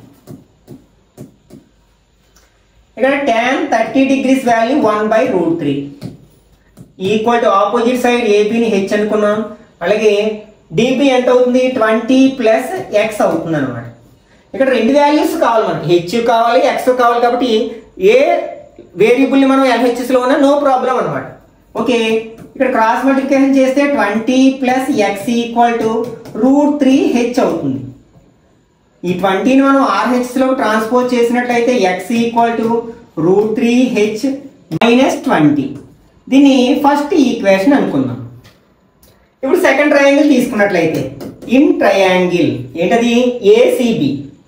ఇక్కడ tan thirty degrees value one by root three equal to opposite side ఏబిని హెచ్ అనుకున్నాం అలాగే డిబి ఎంత అవుతుంది ట్వంటీ ప్లస్ ఎక్స్ అవుతుంది అనమాట ఇక్కడ రెండు వాల్యూస్ కావాలి మనకి హెచ్ కావాలి ఎక్స్ కావాలి కాబట్టి ఏ వేరియబుల్ని మనం LHS లో ఉన్నా నో ప్రాబ్లం అనమాట ఓకే ఇక్కడ క్రాస్ మల్టిప్లికేషన్ చేస్తే twenty plus x equal to root three h అవుతుంది ఈ ట్వంటీని మనం ఆర్హెచ్ లో ట్రాన్స్పోజ్ చేసినట్లయితే x equal to root three h minus twenty దీన్ని ఫస్ట్ ఈక్వేషన్ అనుకుందాం ఇప్పుడు సెకండ్ ట్రయాంగిల్ తీసుకున్నట్లయితే ఇన్ ట్రయాంగిల్ ఏంటది ఏసీబి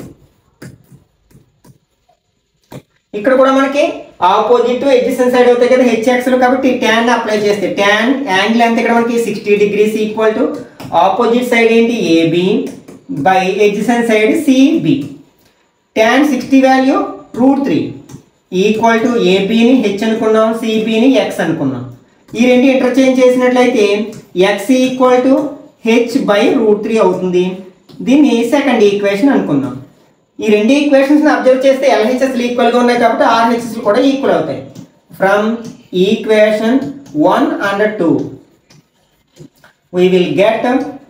ఇక్కడ కూడా మనకి ఆపోజిట్ ఎడ్జిసన్ సైడ్ అవుతాయి కదా హెచ్ఎక్స్ కాబట్టి ట్యాన్ అప్లై చేస్తే ట్యాన్ యాంగిల్ ఎంత ఇక్కడ మనకి sixty degrees equal to opposite side ఏంటి AB by adjacent side CB tan sixty value root three equal to ఏబిని హెచ్ అనుకున్నాం సిబిని ఎక్స్ అనుకున్నాం ఈ రెండు ఇంటర్చేంజ్ చేసినట్లయితే x equal to h by root three అవుతుంది దీన్ని సెకండ్ ఈక్వేషన్ అనుకుందాం ఈ రెండు ఈక్వేషన్స్ అబ్జర్వ్ చేస్తే ఎల్హెచ్ఎస్ ఈక్వల్ గా ఉన్నాయి కాబట్టి ఆర్హెచ్ఎస్ కూడా ఈక్వల్ అవుతాయి from equation one and two we will get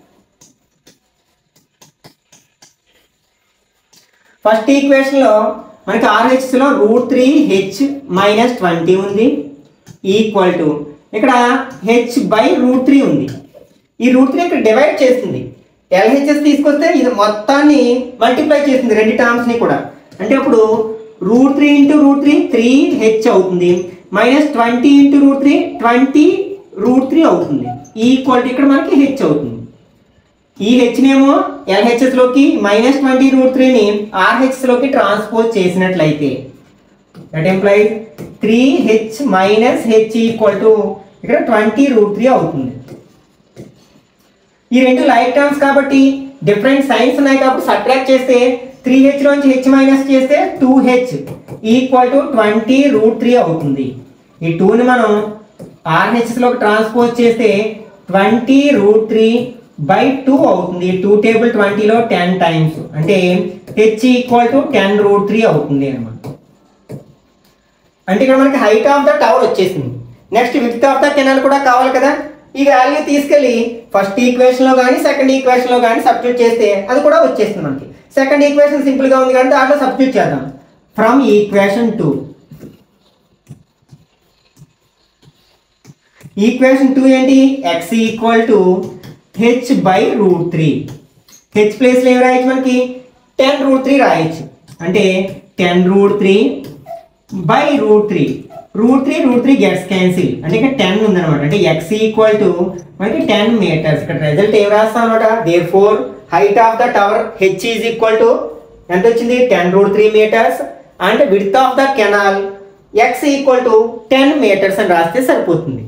first equation లో మనకి ఆర్హెచ్ లో root three h minus twenty ఉంది ఈక్వల్ టు ఇక్కడ హెచ్ బై రూట్ త్రీ ఉంది ఈ రూట్ త్రీ ఇక్కడ డివైడ్ చేస్తుంది ఎల్హెచ్ఎస్ తీసుకొస్తే ఇది మొత్తాన్ని మల్టిప్లై చేస్తుంది రెండు టర్మ్స్ ని కూడా అంటే అప్పుడు root three into root three three h అవుతుంది minus twenty into root three twenty root three అవుతుంది ఈక్వల్ ఇక్కడ మనకి హెచ్ అవుతుంది ఈ హెచ్ నేమో ఎల్హెచ్ఎస్ లోకి మైనస్ ట్వంటీ రూట్ త్రీని ఆర్హెచ్ఎస్ లోకి ట్రాన్స్పోజ్ చేసినట్లయితే that implies three h minus h equal to ఇక్కడ ట్వంటీ రూట్ త్రీ అవుతుంది ఈ రెండు లైక్ టర్మ్స్ కాబట్టి డిఫరెంట్ సైన్స్ ఉన్నాయి కాబట్టి సబ్ట్రాక్ట్ చేస్తే త్రీ హెచ్ లోంచి హెచ్ మైనస్ చేస్తే two H equal to twenty root three అవుతుంది ఈ టూని మనం ఆర్హెచ్ఎస్ లోకి ట్రాన్స్పోజ్ చేస్తే twenty root three by two అవుతుంది టూ టేబుల్ ట్వంటీలో టెన్ టైమ్స్ అంటే h equal to ten root three అవుతుంది అనమాట అంటే ఇక్కడ మనకి హైట్ ఆఫ్ ద టవర్ వచ్చేసింది next width of the canal కూడా కావాలి కదా ఈ వాల్యూ తీసుకెళ్ళి ఫస్ట్ ఈక్వేషన్లో కానీ సెకండ్ ఈక్వేషన్లో కానీ సబ్స్టిట్యూట్ చేస్తే అది కూడా వచ్చేస్తుంది మనకి సెకండ్ ఈక్వేషన్ సింపుల్గా ఉంది కానీ దాంట్లో సబ్స్టిట్యూట్ చేద్దాం from equation two equation two ఏంటి x equal to h by root three h ప్లేస్లో ఏం రాయొచ్చు మనకి టెన్ రూట్ త్రీ రాయొచ్చు అంటే ten root three by root three root three root three gets cancel అంటే ఇక్కడ టెన్ ఉందన్నమాట అంటే ఎక్స్ ఈక్వల్ టు మనకి టెన్ మీటర్స్ ఇక్కడ రిజల్ట్ ఏం రాస్తాం అనమాట therefore height of the tower h is equal to ఎంత వచ్చింది ten root three metres and width of the canal x equal to ten meters అని రాస్తే సరిపోతుంది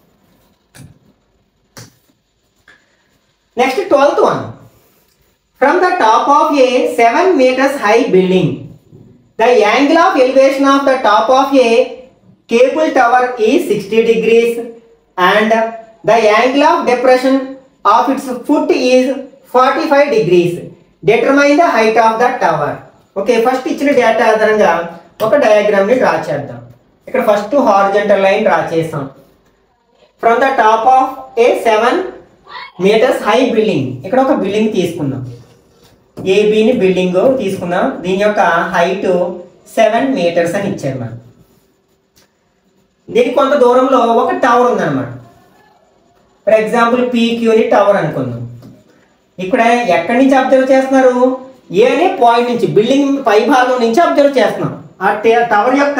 next twelfth one from the top of a seven meters high building the angle of elevation of the top of a cable tower is sixty degrees and the angle of depression of its foot is forty five degrees determine the height of the tower okay first ఇచ్చిన డేటా ఆధారంగా ఒక డయాగ్రామ్ని డ్రా చేద్దాం ఇక్కడ ఫస్ట్ హార్జెంటల్ లైన్ డ్రా చేసాం from the top of a seven meters high building ఇక్కడ ఒక బిల్డింగ్ తీసుకుందాం ఏబిని బిల్డింగ్ తీసుకుందాం దీని యొక్క హైట్ సెవెన్ మీటర్స్ అని ఇచ్చారు మనం దీనికి కొంత దూరంలో ఒక టవర్ ఉందన్నమాట ఫర్ ఎగ్జాంపుల్ పీక్యూని టవర్ అనుకుందాం ఇక్కడ ఎక్కడి నుంచి అబ్జర్వ్ చేస్తున్నారు ఏ అనే పాయింట్ నుంచి బిల్డింగ్ పై భాగం నుంచి అబ్జర్వ్ చేస్తున్నాం ఆ టవర్ యొక్క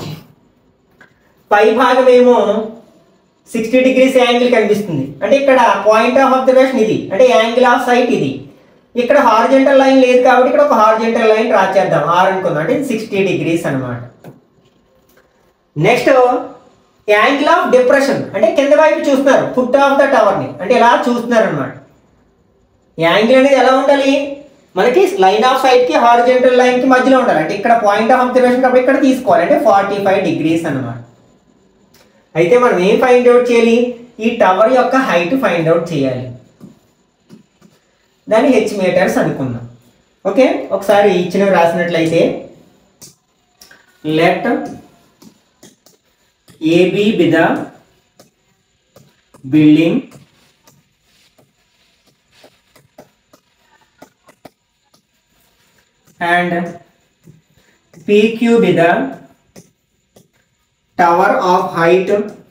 పై భాగం ఏమో సిక్స్టీ డిగ్రీస్ యాంగిల్ కనిపిస్తుంది అంటే ఇక్కడ పాయింట్ ఆఫ్ అబ్జర్వేషన్ ఇది అంటే యాంగిల్ ఆఫ్ సైట్ ఇది ఇక్కడ హార్జెంటల్ లైన్ లేదు కాబట్టి ఇక్కడ ఒక హార్జెంటల్ లైన్ డ్రా చేద్దాం ఆర్ అనుకుందాం అంటే సిక్స్టీ డిగ్రీస్ అనమాట నెక్స్ట్ యాంగిల్ ఆఫ్ డిప్రెషన్ అంటే కింద వైపు చూస్తున్నారు ఫుట్ ఆఫ్ ద టవర్ని అంటే ఇలా చూస్తున్నారు అనమాట యాంగిల్ అనేది ఎలా ఉండాలి మనకి లైన్ ఆఫ్ సైట్ కి హార్జెంటల్ లైన్ కి మధ్యలో ఉండాలి అంటే ఇక్కడ పాయింట్ ఆఫ్ అబ్జర్వేషన్ కాబట్టి ఇక్కడ తీసుకోవాలి అంటే ఫార్టీ ఫైవ్ డిగ్రీస్ అనమాట అయితే మనం ఏం ఫైండ్ అవుట్ చేయాలి ఈ టవర్ యొక్క హైట్ ఫైండ్ అవుట్ చేయాలి దాన్ని హెచ్ మీటర్స్ అనుకుందాం ఓకే ఒకసారి ఇచ్చినవి రాసినట్లయితే let AB be the building and PQ be the tower of height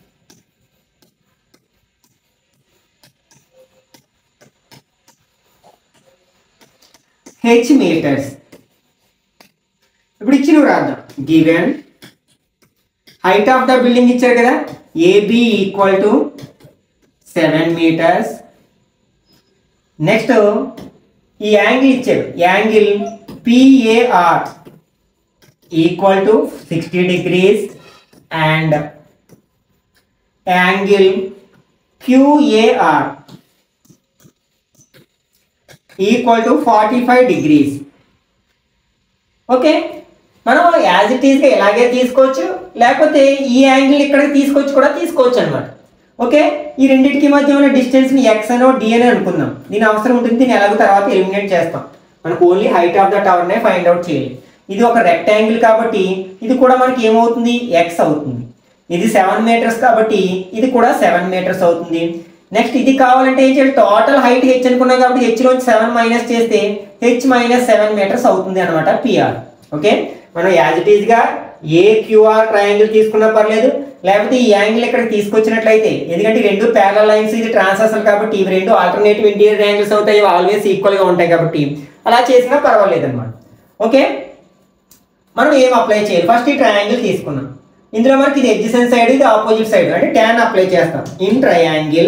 h meters ఇప్పుడు ఇచ్చిన రాద్దాం given height of the building ఇచ్చారు కదా AB equal to seven meters next ఈ యాంగిల్ ఇచ్చాడు angle PAR equal to sixty degrees and angle QAR equal to forty five degrees okay మనం యాజ్ ఇట్ ఈస్గా ఇలాగే తీసుకోవచ్చు లేకపోతే ఈ యాంగిల్ ఇక్కడికి తీసుకొచ్చి కూడా తీసుకోవచ్చు అనమాట ఓకే ఈ రెండింటికి మధ్య ఉన్న డిస్టెన్స్ని ఎక్స్ అనో డి అని అనుకుందాం దీని అవసరం ఉంటుంది దీన్ని ఎలాగో తర్వాత ఎలిమినేట్ చేస్తాం మనకు ఓన్లీ హైట్ ఆఫ్ ద టవర్నే ఫైండ్ అవుట్ చేయాలి ఇది ఒక రెక్టాంగిల్ కాబట్టి ఇది కూడా మనకి ఏమవుతుంది ఎక్స్ అవుతుంది ఇది సెవెన్ మీటర్స్ కాబట్టి ఇది కూడా సెవెన్ మీటర్స్ అవుతుంది నెక్స్ట్ ఇది కావాలంటే ఏం చేయాలి టోటల్ హైట్ హెచ్ అనుకున్నాం కాబట్టి హెచ్ లోంచి సెవెన్ మైనస్ చేస్తే హెచ్ మైనస్ సెవెన్ మీటర్స్ అవుతుంది అనమాట పిఆర్ ఓకే మనం యాజ్ ఇట్ ఈస్గా ఏ క్యూఆర్ ట్రయాంగిల్ తీసుకున్నా పర్లేదు లేకపోతే ఈ యాంగిల్ ఇక్కడ తీసుకొచ్చినట్లయితే ఎందుకంటే ఈ రెండు ప్యారల్ లైన్స్ ఇది ట్రాన్సాక్షన్ కాబట్టి ఇవి రెండు ఆల్టర్నేటివ్ ఇంటీరియర్ యాంగిల్స్ అవుతాయి ఆల్వేస్ ఈక్వల్గా ఉంటాయి కాబట్టి అలా చేసినా పర్వాలేదు అనమాట ఓకే మనం ఏం అప్లై చేయాలి ఫస్ట్ ఈ ట్రయాంగిల్ తీసుకున్నాం ఇందులో మనకి ఇది ఎడ్జసెంట్ సైడ్ ఇది ఆపోజిట్ సైడ్ అంటే ట్యాన్ అప్లై చేస్తాం in triangle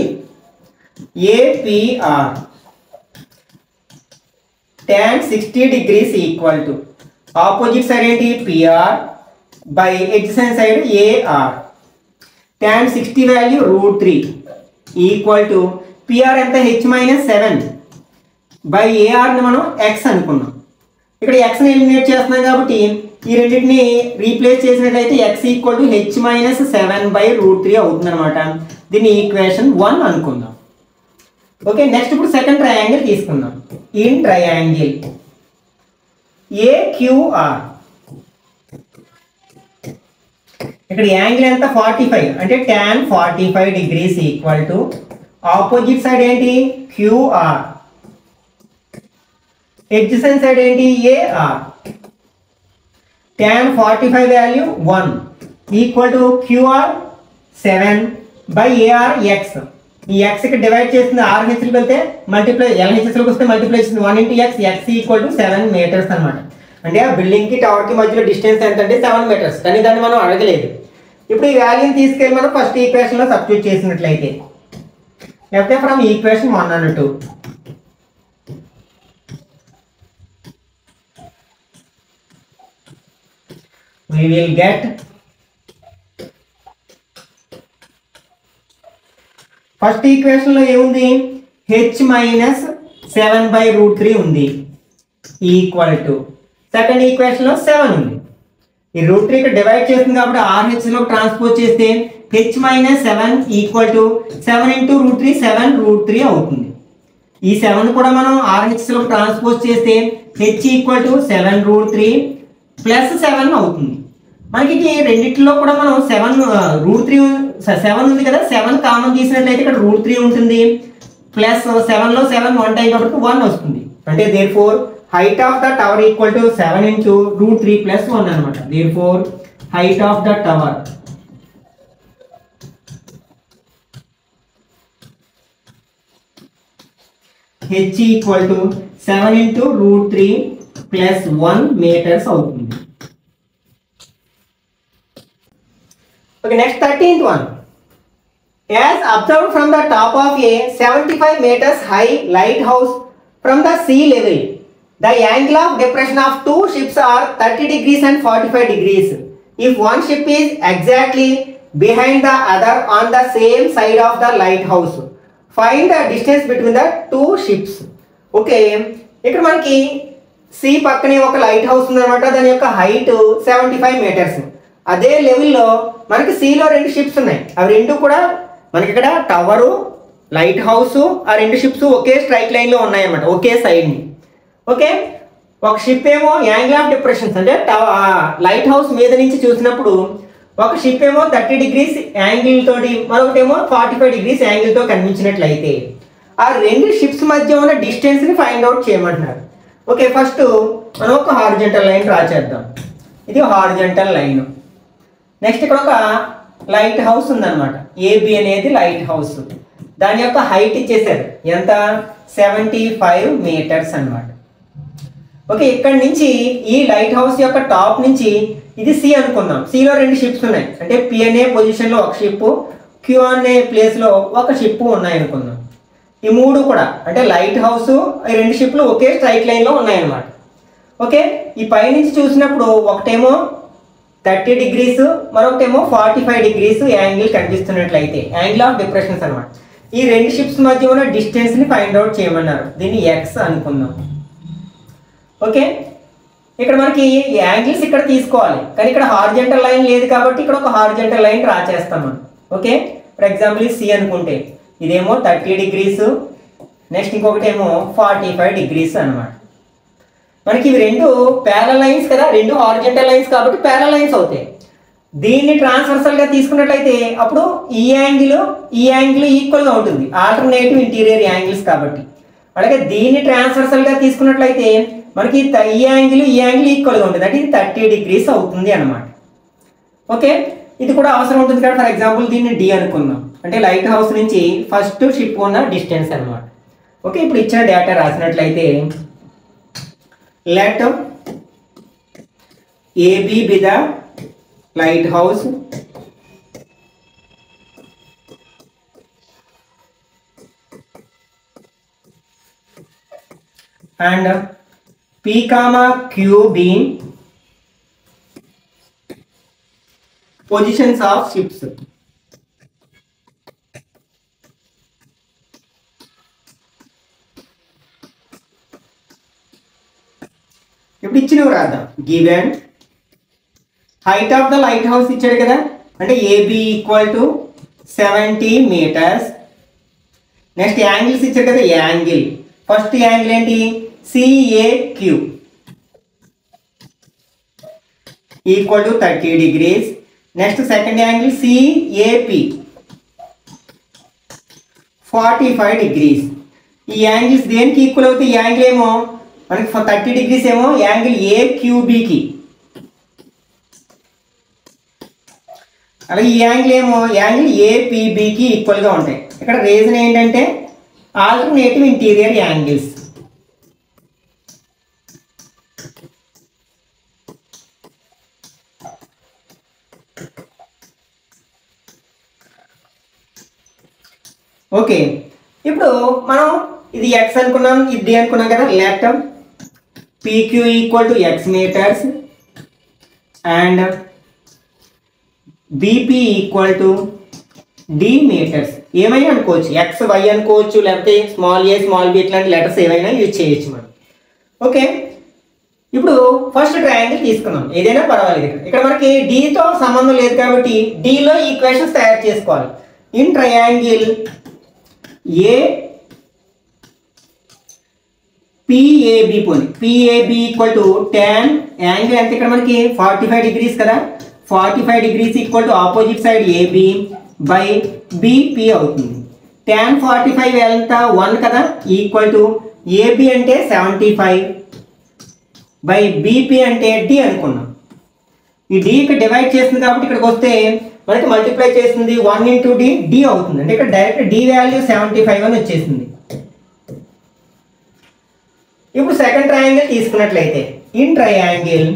APR tan 60 degrees equal to opposite side ఏంటి PR by adjacent side AR tan 60 value root 3 equal to PR ఎంత H minus 7 by AR ని మనం X అనుకున్నాం ఇక్కడ X ని ఎలిమినేట్ చేస్తున్నాం కాబట్టి ఈ రెండింటిని రీప్లేస్ చేసినట్లయితే X equal to h minus seven by root three అవుతుంది అనమాట దీన్ని ఈక్వేషన్ వన్ అనుకుందాం ఓకే నెక్స్ట్ ఇప్పుడు సెకండ్ ట్రయాంగిల్ తీసుకుందాం ఇన్ ట్రయాంగిల్ ఏక్యూఆర్ ఇక్కడ యాంగిల్ ఎంత ఫార్టీ ఫైవ్ అంటే tan forty five degrees equal to opposite side ఏంటి క్యూఆర్ ఎడ్జసెంట్ సైడ్ ఏంటి AR tan 45 value 1 equal to QR seven by AR x ఈ ఎక్స్ కి డివైడ్ చేస్తుంది ఆర్హెచ్కి వెళ్తే మల్టిప్లై ఎల్హెచ్ఎస్లోకి వస్తే మల్టిప్లై చేస్తుంది one into x x equal to seven meters అనమాట అంటే ఆ బిల్డింగ్ కి టవర్ కి మధ్యలో డిస్టెన్స్ ఎంత అంటే సెవెన్ మీటర్స్ కానీ దాన్ని మనం అడగలేదు ఇప్పుడు ఈ వాల్యూని తీసుకెళ్ళి మనం ఫస్ట్ ఈక్వేషన్ లో సబ్స్టిట్యూట్ చేసినట్లయితే లేకపోతే ఫ్రమ్ ఈక్వేషన్ వన్ అన్నట్టు we will get first equation లో ఏముంది h minus seven by root three ఉంది ఈక్వల్ టు సెకండ్ ఈక్వేషన్ లో సెవెన్ ఉంది ఈ రూట్ త్రీ ఇక్కడ డివైడ్ చేస్తుంది కాబట్టి ఆర్హెచ్ లో ట్రాన్స్పోజ్ చేస్తే h minus seven equal to seven into root three seven root three అవుతుంది ఈ సెవెన్ కూడా మనం ఆర్హెచ్ లో ట్రాన్స్పోజ్ చేస్తే h equal to seven root three plus seven అవుతుంది మనకి ఇది రెండిట్లో కూడా మనం సెవెన్ రూట్ త్రీ సెవెన్ ఉంది కదా సెవెన్ కామన్ తీసినట్లయితే ఇక్కడ రూట్ త్రీ ఉంటుంది ప్లస్ సెవెన్ లో సెవెన్ వన్ టైం కాబట్టి వన్ వస్తుంది అంటే therefore height of the tower equal to seven into root three plus one అనమాట therefore height of the tower h equal to seven into root three plus one metres అవుతుంది Okay, next 13th one. As observed from the top of a 75 meters high lighthouse from the sea level, the angle of depression of two ships are 30 degrees and 45 degrees. If one ship is exactly behind the other on the same side of the lighthouse, find the distance between the two ships. Okay ఇక్కడ మనకి సి పక్కనే ఒక లైట్ హౌస్ ఉందన్నమాట దాని యొక్క హైట్ సెవెంటీ ఫైవ్ మీటర్స్ అదే లెవెల్లో మనకి సీలో రెండు షిప్స్ ఉన్నాయి అవి రెండు కూడా మనకి ఇక్కడ టవరు లైట్ హౌస్ ఆ రెండు షిప్స్ ఒకే స్ట్రైక్ లైన్లో ఉన్నాయన్నమాట ఒకే సైడ్ని ఓకే ఒక షిప్ ఏమో యాంగిల్ ఆఫ్ డిప్రెషన్స్ అంటే లైట్ హౌస్ మీద నుంచి చూసినప్పుడు ఒక షిప్ ఏమో థర్టీ డిగ్రీస్ యాంగిల్ తోటి మరొకటేమో ఫార్టీ ఫైవ్ డిగ్రీస్ యాంగిల్తో కనిపించినట్లయితే ఆ రెండు షిప్స్ మధ్య ఉన్న డిస్టెన్స్ని ఫైండ్ అవుట్ చేయమంటున్నారు ఓకే ఫస్ట్ మనం ఒక హారిజెంటల్ లైన్ డ్రా చేద్దాం ఇది హారిజెంటల్ లైన్ నెక్స్ట్ ఇక్కడ ఒక లైట్ హౌస్ ఉందన్నమాట ఏబి అనేది లైట్ హౌస్ దాని యొక్క హైట్ ఇచ్చేసారు ఎంత సెవెంటీ ఫైవ్ మీటర్స్ అన్నమాట ఓకే ఇక్కడ నుంచి ఈ లైట్ హౌస్ యొక్క టాప్ నుంచి ఇది సి అనుకుందాం సిలో రెండు షిప్స్ ఉన్నాయి అంటే పి అనే పొజిషన్లో ఒక షిప్ క్యూ అనే ప్లేస్లో ఒక షిప్ ఉన్నాయి అనుకుందాం ఈ మూడు కూడా అంటే లైట్ హౌస్ ఈ రెండు షిప్లు ఒకే స్ట్రైక్ లైన్లో ఉన్నాయన్నమాట ఓకే ఈ పైనుంచి చూసినప్పుడు ఒకటేమో థర్టీ డిగ్రీస్ మరొకటేమో ఫార్టీ ఫైవ్ డిగ్రీస్ యాంగిల్ కనిపిస్తున్నట్లయితే యాంగిల్ ఆఫ్ డిప్రెషన్స్ అనమాట ఈ రెండు షిప్స్ మధ్య ఉన్న డిస్టెన్స్ని ఫైండ్ అవుట్ చేయమన్నారు దీన్ని ఎక్స్ అనుకుందాం ఓకే ఇక్కడ మనకి యాంగిల్స్ ఇక్కడ తీసుకోవాలి కానీ ఇక్కడ హార్జెంటల్ లైన్ లేదు కాబట్టి ఇక్కడ ఒక హార్జెంటల్ లైన్ డ్రా చేస్తాం మనం ఓకే ఫర్ ఎగ్జాంపుల్ సి అనుకుంటే ఇదేమో థర్టీ డిగ్రీస్ నెక్స్ట్ ఇంకొకటి ఏమో ఫార్టీ ఫైవ్ డిగ్రీస్ అనమాట మనకి ఇవి రెండు ప్యారల్ లైన్స్ కదా రెండు హారిజెంటల్ లైన్స్ కాబట్టి ప్యారల్ లైన్స్ అవుతాయి దీన్ని ట్రాన్స్వర్సల్ గా తీసుకున్నట్లయితే అప్పుడు ఈ యాంగిల్ ఈ యాంగిల్ ఈక్వల్ గా ఉంటుంది ఆల్టర్నేటివ్ ఇంటీరియర్ యాంగిల్స్ కాబట్టి అలాగే దీన్ని ట్రాన్స్వర్సల్ గా తీసుకున్నట్లయితే మనకి త- ఈ యాంగిల్ ఈ యాంగిల్ ఈక్వల్ గా ఉంటుంది అంటే ఇది థర్టీ డిగ్రీస్ అవుతుంది అనమాట ఓకే ఇది కూడా అవసరం ఉంటుంది కదా ఫర్ ఎగ్జాంపుల్ దీన్ని డి అనుకుందాం అంటే లైట్ హౌస్ నుంచి ఫస్ట్ షిప్ ఉన్న డిస్టెన్స్ అన్నమాట ఓకే ఇప్పుడు ఇచ్చిన డేటా రాసినట్లయితే let AB be the lighthouse and P comma Q being positions of ships. ఇప్పుడు ఇచ్చినవి రాద్దాం given height of the lighthouse ఇచ్చాడు కదా అంటే AB equal to seventy meters next angles ఇచ్చాడు కదా యాంగిల్ ఫస్ట్ యాంగిల్ ఏంటి CAQ equal to thirty degrees next second angle CAP forty five degrees ఈ యాంగిల్స్ దేనికి ఈక్వల్ అవుతాయి ఈ యాంగిల్ ఏమో మనకి థర్టీ డిగ్రీస్ ఏమో యాంగిల్ ఏ క్యూబీకి అలాగే ఈ యాంగిల్ ఏమో యాంగిల్ ఏపీబీకి ఈక్వల్గా ఉంటాయి ఇక్కడ రీజన్ ఏంటంటే ఆల్టర్నేటివ్ ఇంటీరియర్ యాంగిల్స్ ఓకే ఇప్పుడు మనం ఇది ఎక్స్ అనుకున్నాం ఇది డి అనుకున్నాం కదా let PQ equal to X metres and BP equal to d meters ఏమైనా అనుకోవచ్చు ఎక్స్ వై అనుకోవచ్చు లేకపోతే స్మాల్ ఏ స్మాల్ బి ఇట్లాంటి లెటర్స్ ఏమైనా యూజ్ చేయొచ్చు మనం ఓకే ఇప్పుడు ఫస్ట్ ట్రయాంగిల్ తీసుకున్నాం ఏదైనా పర్వాలేదు ఇక్కడ ఇక్కడ మనకి డితో సంబంధం లేదు కాబట్టి డిలో ఈక్వేషన్స్ తయారు చేసుకోవాలి ఇన్ ట్రయాంగిల్ ఏ పిఏబి పోని PAB equal to tan angle ఎంత ఇక్కడ మనకి ఫార్టీ ఫైవ్ డిగ్రీస్ కదా forty five degrees equal to opposite side AB by BP అవుతుంది టెన్ ఫార్టీ ఫైవ్ ఎంత వన్ కదా ఈక్వల్ టు ఏబి అంటే సెవెంటీ ఫైవ్ బై బీపీ అంటే డి అనుకున్నాం ఈ డి ఇక్కడ డివైడ్ చేస్తుంది కాబట్టి ఇక్కడికి వస్తే మనకి మల్టిప్లై చేస్తుంది వన్ ఇంటూ డి డి అవుతుంది అంటే ఇక్కడ direct d value seventy five అని వచ్చేసింది ఇప్పుడు సెకండ్ ట్రయాంగిల్ తీసుకున్నట్లయితే ఇన్ ట్రయాంగిల్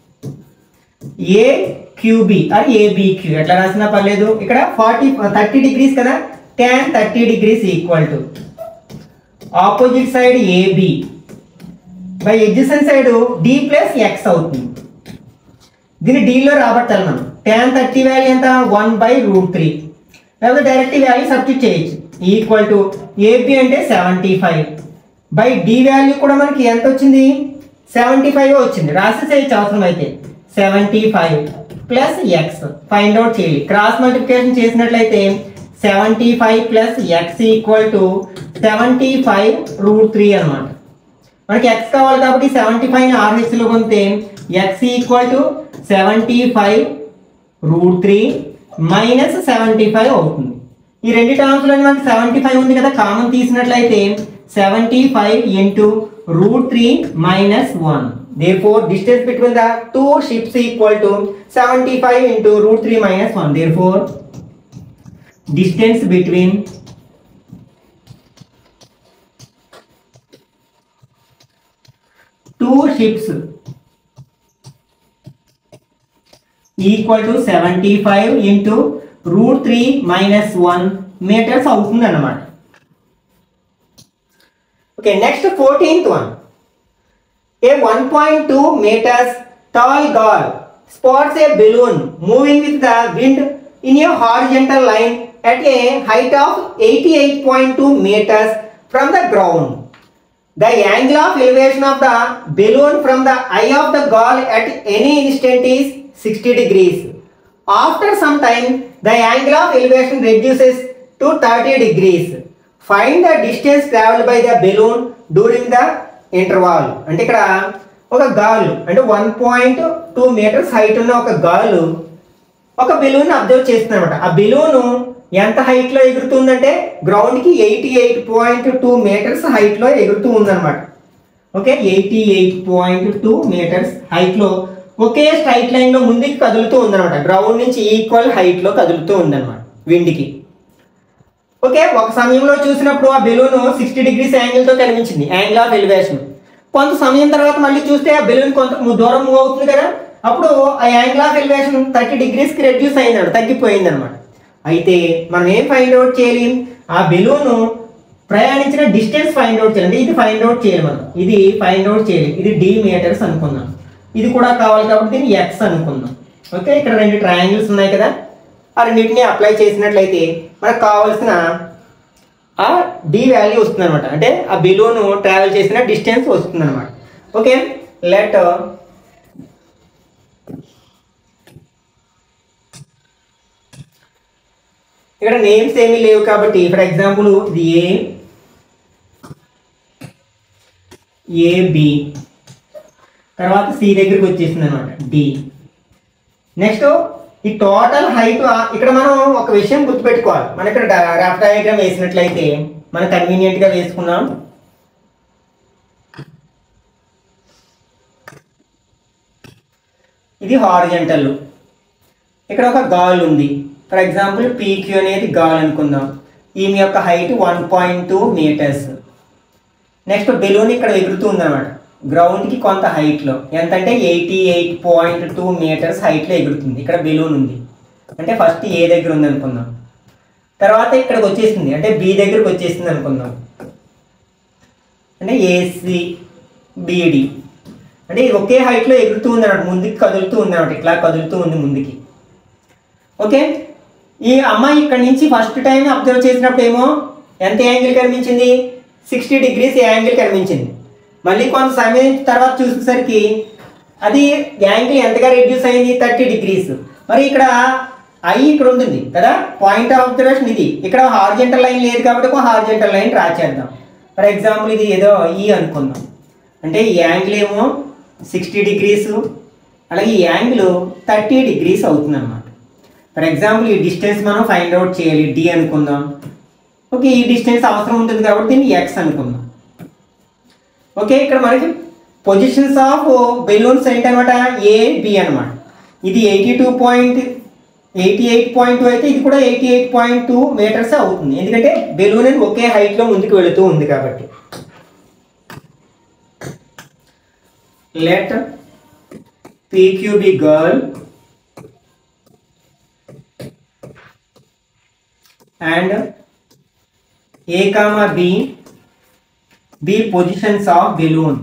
ఏ క్యూబి అది ఏబిక్యూ ఎట్లా రాసినా పర్లేదు ఇక్కడ ఫార్టీ థర్టీ డిగ్రీస్ కదా tan thirty degrees equal to opposite side AB by adjacent side d plus X అవుతుంది దీన్ని డీలో రాబట్టాలి మనం టెన్ థర్టీ వాల్యూ ఎంత వన్ బై రూట్ త్రీ లేకపోతే డైరెక్ట్ వాల్యూ సబ్స్టిట్యూట్ చేయొచ్చు ఈక్వల్ టు ఏపీ అంటే seventy five by d value కూడా మనకి ఎంత వచ్చింది సెవెంటీ ఫైవ్ వచ్చింది రాసేసేయచ్చు అవసరం అయితే seventy five plus x find out చేయాలి క్రాస్ మల్టిప్లికేషన్ చేసినట్లయితే seventy five plus x equal to seventy five root three అనమాట మనకి ఎక్స్ కావాలి కాబట్టి సెవెంటీ ఫైవ్ ఆర్హెచ్ లో కొంటే x equal to seventy five root three minus seventy five అవుతుంది ఈ రెండు టర్మ్స్ లో మనకి సెవెంటీ ఫైవ్ ఉంది కదా కామన్ తీసినట్లయితే seventy five into root three minus one therefore distance between the two ships equal to 75 into root 3 minus 1 therefore distance between two ships equal to seventy five into root three minus one metres అవుతుంది అన్నమాట okay next fourteenth one a one point two meters tall girl spots a balloon moving with the wind in a horizontal line at a height of 88.2 meters from the ground. The angle of elevation of the balloon from the eye of the gall at any instant is 60 degrees. After some time, the angle of elevation reduces to 30 degrees. Find the distance traveled by the balloon during the interval. అంటే ఇక్కడ ఒక గాలు అంటే one point two meters height ఉన్న ఒక గాలు ఒక బెలూన్ అబ్జర్వ్ చేస్తుంది అనమాట ఆ బెలూన్ ఎంత హైట్ లో ఎగురుతుందంటే గ్రౌండ్ కి eighty eight point two meters height లో ఎగురుతూ ఉందన్నమాట okay eighty eight point two meters height లో ఒకే స్ట్రైట్ లైన్ లో ముందుకు కదులుతూ ఉందన్నమాట గ్రౌండ్ నుంచి ఈక్వల్ హైట్ లో కదులుతూ ఉందన్నమాట విండ్కి ఓకే ఒక సమయంలో చూసినప్పుడు ఆ బెలూన్ సిక్స్టీ డిగ్రీస్ యాంగిల్ తో కనిపించింది యాంగిల్ ఆఫ్ ఎలివేషన్ కొంత సమయం తర్వాత మళ్ళీ చూస్తే ఆ బెలూన్ కొంత ము- దూరం మూవ్ అవుతుంది కదా అప్పుడు ఆ angle of elevation thirty degrees కి రెడ్యూస్ అయింది తగ్గిపోయింది అనమాట అయితే మనం ఏం ఫైండ్ అవుట్ చేయాలి ఆ బెలూన్ ప్రయాణించిన డిస్టెన్స్ ఫైండ్ అవుట్ చేయాలి అంటే ఇది ఫైండ్ అవుట్ చేయాలి మనం ఇది ఫైండ్ అవుట్ చేయాలి ఇది డి మీటర్స్ అనుకుందాం ఇది కూడా కావాలి కాబట్టి దీన్ని ఎక్స్ అనుకుందాం ఓకే ఇక్కడ రెండు ట్రయాంగిల్స్ ఉన్నాయి కదా ఆ రెండింటిని అప్లై చేసినట్లయితే మనకు కావాల్సిన ఆ డి వాల్యూ వస్తుంది అనమాట అంటే ఆ బెలూన్ ట్రావెల్ చేసిన డిస్టెన్స్ వస్తుంది అనమాట ఓకే లెట్ ఇక్కడ నేమ్స్ ఏమీ లేవు కాబట్టి ఫర్ ఎగ్జాంపుల్ ఇది ఏ ఏబి తర్వాత సి దగ్గరికి వచ్చేసింది అనమాట డి నెక్స్ట్ ఈ టోటల్ హైట్ ఇక్కడ మనం ఒక విషయం గుర్తుపెట్టుకోవాలి మన ఇక్కడ రఫ్ డయాగ్రామ్ వేసినట్లయితే మనం కన్వీనియంట్ గా వేసుకున్నాం ఇది హారిజంటల్ ఇక్కడ ఒక గాల్ ఉంది ఫర్ ఎగ్జాంపుల్ పీక్యూ అనేది గాల్ అనుకుందాం ఈమె యొక్క height one point two meters next balloon ఇక్కడ ఎగురుతుంది అనమాట గ్రౌండ్కి కొంత హైట్లో ఎంతంటే eighty eight point two meters హైట్లో ఎగురుతుంది ఇక్కడ బెలూన్ ఉంది అంటే ఫస్ట్ ఏ దగ్గర ఉంది అనుకుందాం తర్వాత ఇక్కడికి వచ్చేసింది అంటే బి దగ్గరకు వచ్చేసింది అనుకుందాం అంటే ఏసి బిడి అంటే ఇది ఒకే హైట్లో ఎగురుతూ ఉంది అన్నమాట ముందుకి కదులుతూ ఉంది అన్నమాట ఇట్లా కదులుతూ ఉంది ముందుకి ఓకే ఈ అమ్మాయి ఇక్కడ నుంచి ఫస్ట్ టైం అబ్జర్వ్ చేసినప్పుడు ఏమో ఎంత యాంగిల్ కనిపించింది సిక్స్టీ డిగ్రీస్ యాంగిల్ కనిపించింది మళ్ళీ కొంత సమయం తర్వాత చూసేసరికి అది యాంగిల్ ఎంతగా రెడ్యూస్ అయింది థర్టీ డిగ్రీస్ మరి ఇక్కడ ఐ ఇక్కడ ఉంటుంది కదా పాయింట్ ఆఫ్ అబ్జర్వేషన్ ఇది ఇక్కడ హార్జెంటల్ లైన్ లేదు కాబట్టి ఒక హార్జెంటల్ లైన్ డ్రా చేద్దాం ఫర్ ఎగ్జాంపుల్ ఇది ఏదో ఈ అనుకుందాం అంటే ఈ యాంగిల్ ఏమో సిక్స్టీ డిగ్రీస్ అలాగే ఈ యాంగిల్ థర్టీ డిగ్రీస్ అవుతుంది అనమాట ఫర్ ఎగ్జాంపుల్ ఈ డిస్టెన్స్ మనం ఫైండ్ అవుట్ చేయాలి డి అనుకుందాం ఓకే ఈ డిస్టెన్స్ అవసరం ఉంటుంది కాబట్టి దీన్ని ఎక్స్ అనుకుందాం ఓకే ఇక్కడ మనకి పొజిషన్స్ ఆఫ్ బెలూన్స్ ఏంటనమాట ఏ బి అనమాట ఇది eighty two point eighty eight point two అయితే ఇది కూడా eighty eight point two meters అవుతుంది ఎందుకంటే బెలూన్ అనేది ఒకే హైట్లో ముందుకు వెళుతూ ఉంది కాబట్టి let PQ be girl and A comma B be positions of balloon.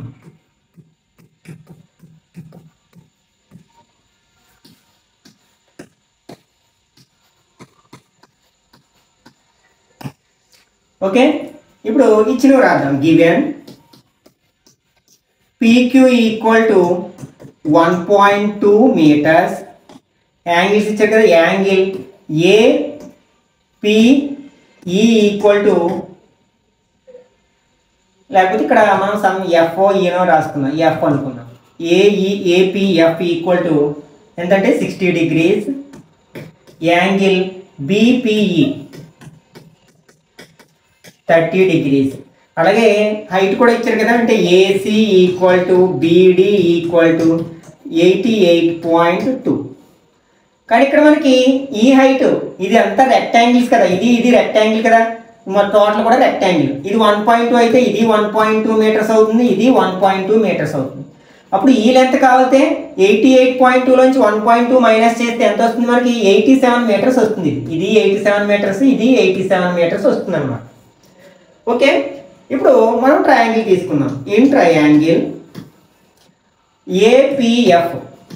Okay ఇప్పుడు ఇచ్చినవి రాద్దాం given PQ equal to one point two meters angles ఇచ్చారు కదా angle A PE equal to లేకపోతే ఇక్కడ మనం సమ్ ఎఫ్ఓ ఈనో రాసుకుందాం ఎఫ్ అనుకుందాం ఏఈ ఏపీఎఫ్ ఈక్వల్ టు ఎంతంటే sixty degrees angle BPE thirty degrees అలాగే హైట్ కూడా ఇచ్చారు కదా అంటే AC equal to BD equal to eighty eight point two కానీ ఇక్కడ మనకి ఈ హైట్ ఇది అంతా రెక్టాంగిల్స్ కదా ఇది ఇది రెక్టాంగిల్ కదా మన టోటల్ కూడా రెక్టాంగిల్ ఇది వన్ పాయింట్ టూ అయితే ఇది వన్ పాయింట్ టూ మీటర్స్ అవుతుంది ఇది వన్ పాయింట్ టూ మీటర్స్ అవుతుంది అప్పుడు ఈ లెంత్ కావాలితే ఎయిటీ ఎయిట్ పాయింట్ టూలోంచి వన్ పాయింట్ టూ మైనస్ చేస్తే ఎంత వస్తుంది మనకి ఎయిటీ సెవెన్ మీటర్స్ వస్తుంది ఇది ఎయిటీ సెవెన్ మీటర్స్ ఇది ఎయిటీ సెవెన్ మీటర్స్ వస్తుంది అనమాట ఓకే ఇప్పుడు మనం ట్రయాంగిల్ తీసుకుందాం in triangle APF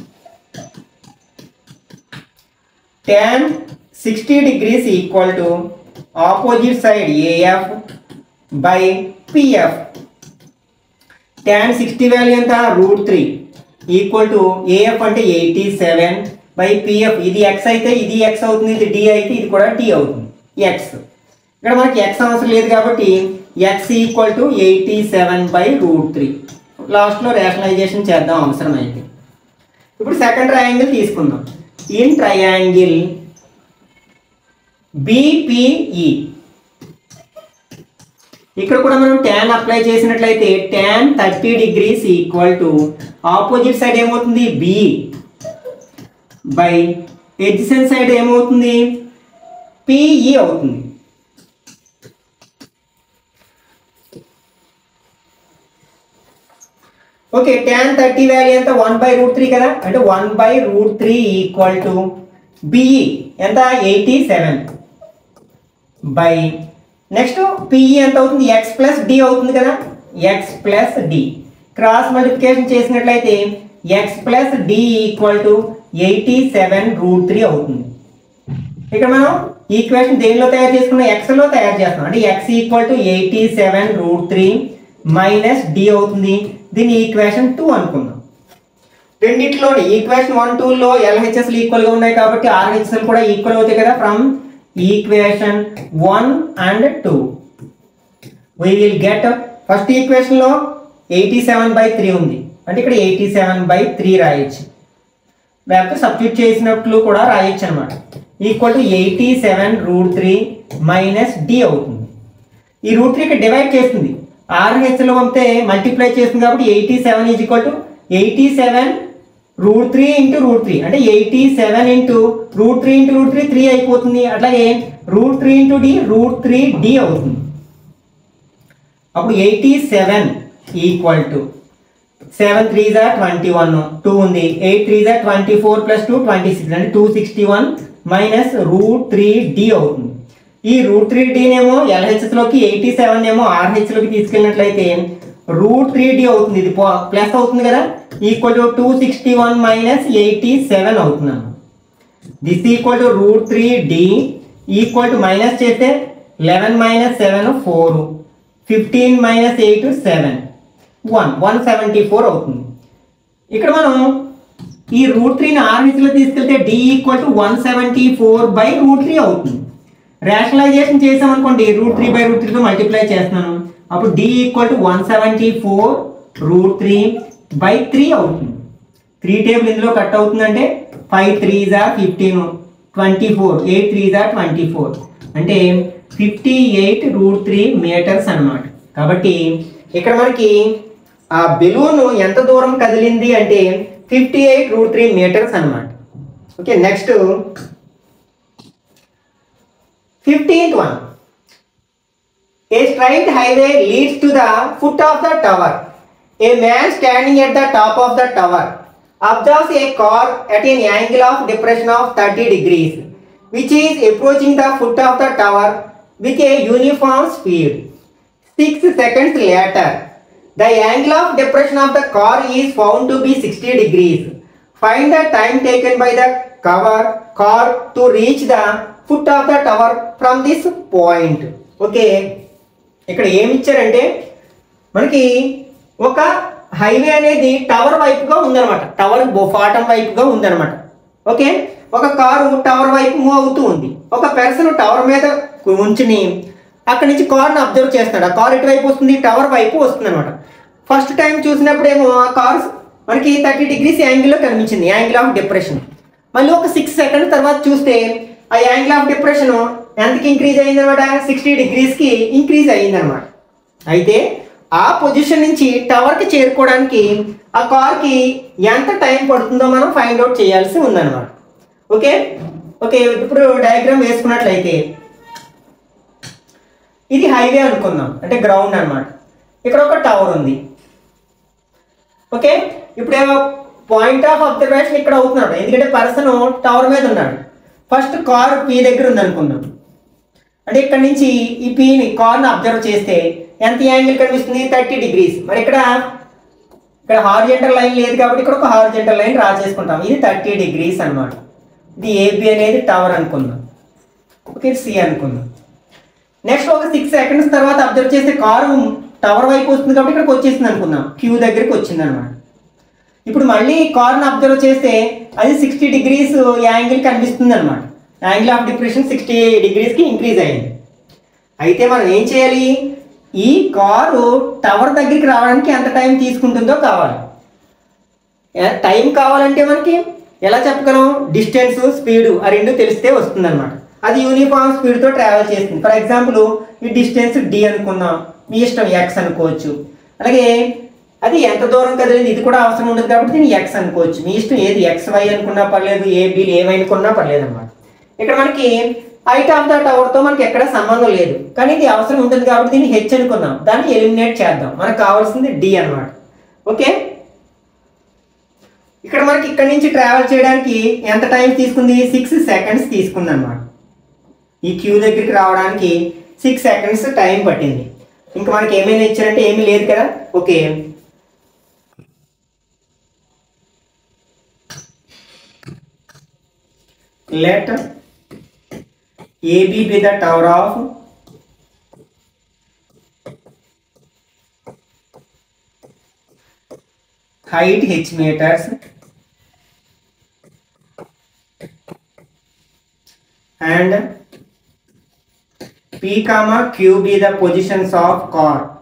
tan 60 degrees equal to opposite side AF by PF tan 60 value ఎంత root three equal to AF అంటే ఎయిటీ సెవెన్ బై పిఎఫ్ ఇది ఎక్స్ అయితే ఇది ఎక్స్ అవుతుంది ఇది డి అయితే ఇది కూడా టీ అవుతుంది ఎక్స్ ఇక్కడ మనకి ఎక్స్ అవసరం లేదు కాబట్టి x equal to eighty seven by root three లాస్ట్లో రేషనలైజేషన్ చేద్దాం అవసరం అయితే ఇప్పుడు సెకండ్ ట్రయాంగిల్ తీసుకుందాం ఇన్ ట్రయాంగిల్ బిపిఈ ఇక్కడ కూడా మనం ట్యాన్ అప్లై చేసినట్లయితే tan thirty degrees equal to opposite side ఏమవుతుంది బి బై ఎడ్జసెంట్ సైడ్ ఏమవుతుంది పిఈ అవుతుంది ఓకే ట్యాన్ థర్టీ వాల్యూ ఎంత వన్ బై రూట్ త్రీ కదా అంటే one by root three equal to BE ఎంత eighty seven by next PE ఎంత అవుతుంది ఎక్స్ ప్లస్ డి అవుతుంది కదా X plus d cross multiplication చేసినట్లయితే X plus d equal to eighty seven root three అవుతుంది ఇక్కడ మనం ఈక్వేషన్ దేనిలో తయారు చేసుకున్నాం ఎక్స్ లో తయారు చేస్తున్నాం అంటే x equal to eighty seven root three minus d అవుతుంది దీని ఈక్వేషన్ టూ అనుకుందాం రెండిట్లో ఈక్వేషన్ వన్ టూలో ఎల్హెచ్ఎస్ ఈక్వల్ గా ఉన్నాయి కాబట్టి ఆర్హెచ్ఎస్ కూడా ఈక్వల్ అవుతాయి కదా from equation one and two we will get first equation లో ఎయిటీ సెవెన్ బై త్రీ ఉంది అంటే ఇక్కడ ఎయిటీ సెవెన్ బై త్రీ రాయొచ్చు లేకపోతే సబ్స్టిట్యూట్ చేసినట్లు కూడా రాయొచ్చు అనమాట equal to eighty seven root three minus d అవుతుంది ఈ రూట్ త్రీ ఇక్కడ డివైడ్ చేస్తుంది ఆర్హెచ్లో పంపితే మల్టిప్లై చేస్తుంది కాబట్టి eighty seven is equal to eighty seven root three into root three అంటే eighty seven into root three into root three three అయిపోతుంది అట్లాగే root three into d root three d అవుతుంది అప్పుడు eighty seven equal to seven three జా ట్వంటీ వన్ టూ ఉంది ఎయిట్ త్రీ జా twenty four plus two twenty six అంటే two sixty one minus root three d అవుతుంది ఈ రూట్ త్రీ డినేమో ఎల్హెచ్ఎస్లోకి ఎయిటీ సెవెన్ ఏమో ఆర్హెచ్లోకి తీసుకెళ్ళినట్లయితే రూట్ త్రీ డి అవుతుంది ఇది ప్లస్ అవుతుంది కదా equal to two sixty one minus eighty seven అవుతుంది this equal to root three d equal to minus చేస్తే eleven minus seven four fifteen minus eight seven one one seventy four అవుతుంది ఇక్కడ మనం ఈ రూట్ త్రీని ఆర్హెచ్లో తీసుకెళ్తే d equal to one seventy four by root three అవుతుంది రేషనలైజేషన్ చేసామనుకోండి రూట్ త్రీ బై రూట్ త్రీతో మల్టిప్లై చేస్తున్నాను అప్పుడు d equal to one seventy four root three by three అవుతుంది త్రీ టేబుల్ ఇందులో కట్ అవుతుందంటే ఫైవ్ త్రీ జా fifteen twenty four eight three జా ట్వంటీ ఫోర్ అంటే fifty eight root three metres అన్నమాట కాబట్టి ఇక్కడ మనకి ఆ బెలూన్ ఎంత దూరం కదిలింది అంటే fifty eight root three metres అన్నమాట okay next fifteenth one A straight highway leads to the foot of the tower. A man standing at the top of the tower observes a car at an angle of depression of 30 degrees, which is approaching the foot of the tower with a uniform speed. Six seconds later, the angle of depression of the car is found to be 60 degrees. Find the time taken by the cover car to reach the foot of the tower from this point. Okay. ఇక్కడ ఏమి ఇచ్చారంటే మనకి ఒక హైవే అనేది టవర్ వైపుగా ఉందన్నమాట టవర్ ఫాటం వైపుగా ఉందన్నమాట ఓకే ఒక కారు టవర్ వైపు మూవ్ అవుతూ ఉంది ఒక పర్సన్ టవర్ మీద ఉంచుని అక్కడి నుంచి కార్ని అబ్జర్వ్ చేస్తున్నాడు ఆ కార్ ఎటువైపు వస్తుంది టవర్ వైపు వస్తుంది అనమాట ఫస్ట్ టైం చూసినప్పుడేమో ఆ కార్ మనకి థర్టీ డిగ్రీస్ యాంగిల్లో కనిపించింది యాంగిల్ ఆఫ్ డిప్రెషన్ మళ్ళీ ఒక సిక్స్ సెకండ్ తర్వాత చూస్తే ఆ యాంగిల్ ఆఫ్ డిప్రెషన్ ఎంతకి ఇంక్రీజ్ అయిందనమాట సిక్స్టీ డిగ్రీస్కి ఇంక్రీజ్ అయిందనమాట అయితే ఆ పొజిషన్ నుంచి టవర్కి చేరుకోవడానికి ఆ కార్కి ఎంత టైం పడుతుందో మనం ఫైండ్ అవుట్ చేయాల్సి ఉందన్నమాట ఓకే ఓకే ఇప్పుడు డయాగ్రామ్ వేసుకున్నట్లయితే ఇది హైవే అనుకుందాం అంటే గ్రౌండ్ అన్నమాట ఇక్కడ ఒక టవర్ ఉంది ఓకే ఇప్పుడు ఏమో పాయింట్ ఆఫ్ అబ్జర్వేషన్ ఇక్కడ అవుతున్నాడు ఎందుకంటే పర్సన్ టవర్ మీద ఉన్నాడు ఫస్ట్ కార్ పీ దగ్గర ఉంది అనుకుందాం అంటే ఇక్కడ నుంచి ఈ పీని కార్ని అబ్జర్వ్ చేస్తే ఎంత యాంగిల్ కనిపిస్తుంది థర్టీ డిగ్రీస్ మరి ఇక్కడ ఇక్కడ హార్జెంటల్ లైన్ లేదు కాబట్టి ఇక్కడ ఒక హార్జెంటల్ లైన్ డ్రా చేసుకుంటాం ఇది థర్టీ డిగ్రీస్ అన్నమాట ఇది ఏబి అనేది టవర్ అనుకుందాం ఓకే సి అనుకుందాం నెక్స్ట్ ఒక సిక్స్ సెకండ్స్ తర్వాత అబ్జర్వ్ చేస్తే కారు టవర్ వైపు వస్తుంది కాబట్టి ఇక్కడికి వచ్చేసింది అనుకుందాం క్యూ దగ్గరికి వచ్చింది అనమాట ఇప్పుడు మళ్ళీ కార్ని అబ్జర్వ్ చేస్తే అది సిక్స్టీ డిగ్రీస్ యాంగిల్ కనిపిస్తుంది అనమాట యాంగిల్ ఆఫ్ డిప్రెషన్ సిక్స్టీ డిగ్రీస్కి ఇంక్రీజ్ అయింది అయితే మనం ఏం చేయాలి ఈ కారు టవర్ దగ్గరికి రావడానికి ఎంత టైం తీసుకుంటుందో కావాలి ఏ- టైం కావాలంటే మనకి ఎలా చెప్పగలం డిస్టెన్స్ స్పీడ్ ఆ రెండు తెలిస్తే వస్తుంది అనమాట అది యూనిఫామ్ స్పీడ్తో ట్రావెల్ చేస్తుంది ఫర్ ఎగ్జాంపుల్ ఈ డిస్టెన్స్ డి అనుకుందాం మీ ఇష్టం ఎక్స్ అనుకోవచ్చు అలాగే అది ఎంత దూరం కదిలింది ఇది కూడా అవసరం ఉండదు కాబట్టి దీన్ని ఎక్స్ అనుకోవచ్చు మీ ఇష్టం ఏది ఎక్స్ వై అనుకున్నా పర్లేదు ఏ బి ఏవై అనుకున్నా పర్లేదు అనమాట ఇక్కడ మనకి హైట్ ఆఫ్ ద టవర్తో మనకి ఎక్కడ సంబంధం లేదు కానీ ఇది అవసరం ఉంటుంది కాబట్టి దీన్ని హెచ్ అనుకుందాం దాన్ని ఎలిమినేట్ చేద్దాం మనకు కావాల్సింది డి అన్నమాట ఓకే ఇక్కడ మనకి ఇక్కడ నుంచి ట్రావెల్ చేయడానికి ఎంత టైం తీసుకుంది సిక్స్ సెకండ్స్ తీసుకుంది అనమాట ఈ క్యూ దగ్గరికి రావడానికి సిక్స్ సెకండ్స్ టైం పట్టింది ఇంకా మనకి ఏమైనా ఇచ్చారంటే ఏమీ లేదు కదా okay let AB be the tower of height h meters and P comma Q be the positions of car.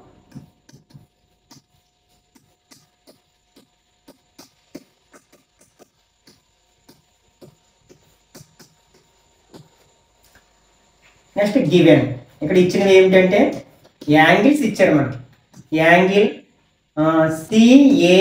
Next given ఇక్కడ ఇచ్చినవి ఏమిటంటే యాంగిల్స్ ఇచ్చారు మనకి angle C A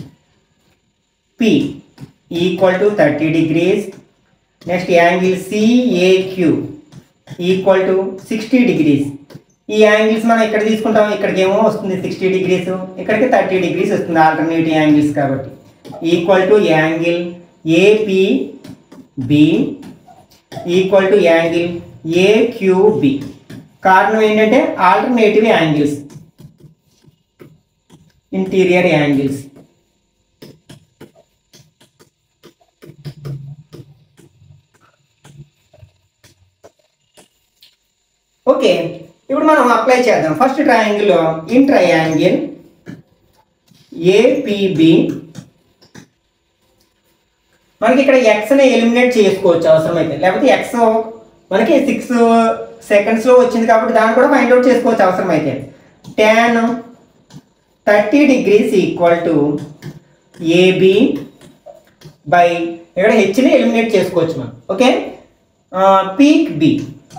P equal to thirty degrees next angle C A Q equal to sixty degrees ఈ యాంగిల్స్ మనం ఇక్కడ తీసుకుంటాం ఇక్కడికి ఏమో వస్తుంది సిక్స్టీ డిగ్రీస్ ఇక్కడికి థర్టీ డిగ్రీస్ వస్తుంది ఆల్టర్నేటివ్ యాంగిల్స్ కాబట్టి equal to angle A P B equal to angle A Q B కారణం ఏంటంటే alternative angles interior angles okay ఇప్పుడు మనం అప్లై చేద్దాం first triangle in triangle A P B మనకి ఇక్కడ ఎక్స్ని ఎలిమినేట్ చేసుకోవచ్చు అవసరమైతే లేకపోతే ఎక్స్ మనకి సిక్స్ సెకండ్స్లో వచ్చింది కాబట్టి దాన్ని కూడా ఫైండ్ అవుట్ చేసుకోవచ్చు అవసరమైతే tan thirty degrees equal to AB by ఇక్కడ హెచ్ని ఎలిమినేట్ చేసుకోవచ్చు మనం ఓకే పీక్ B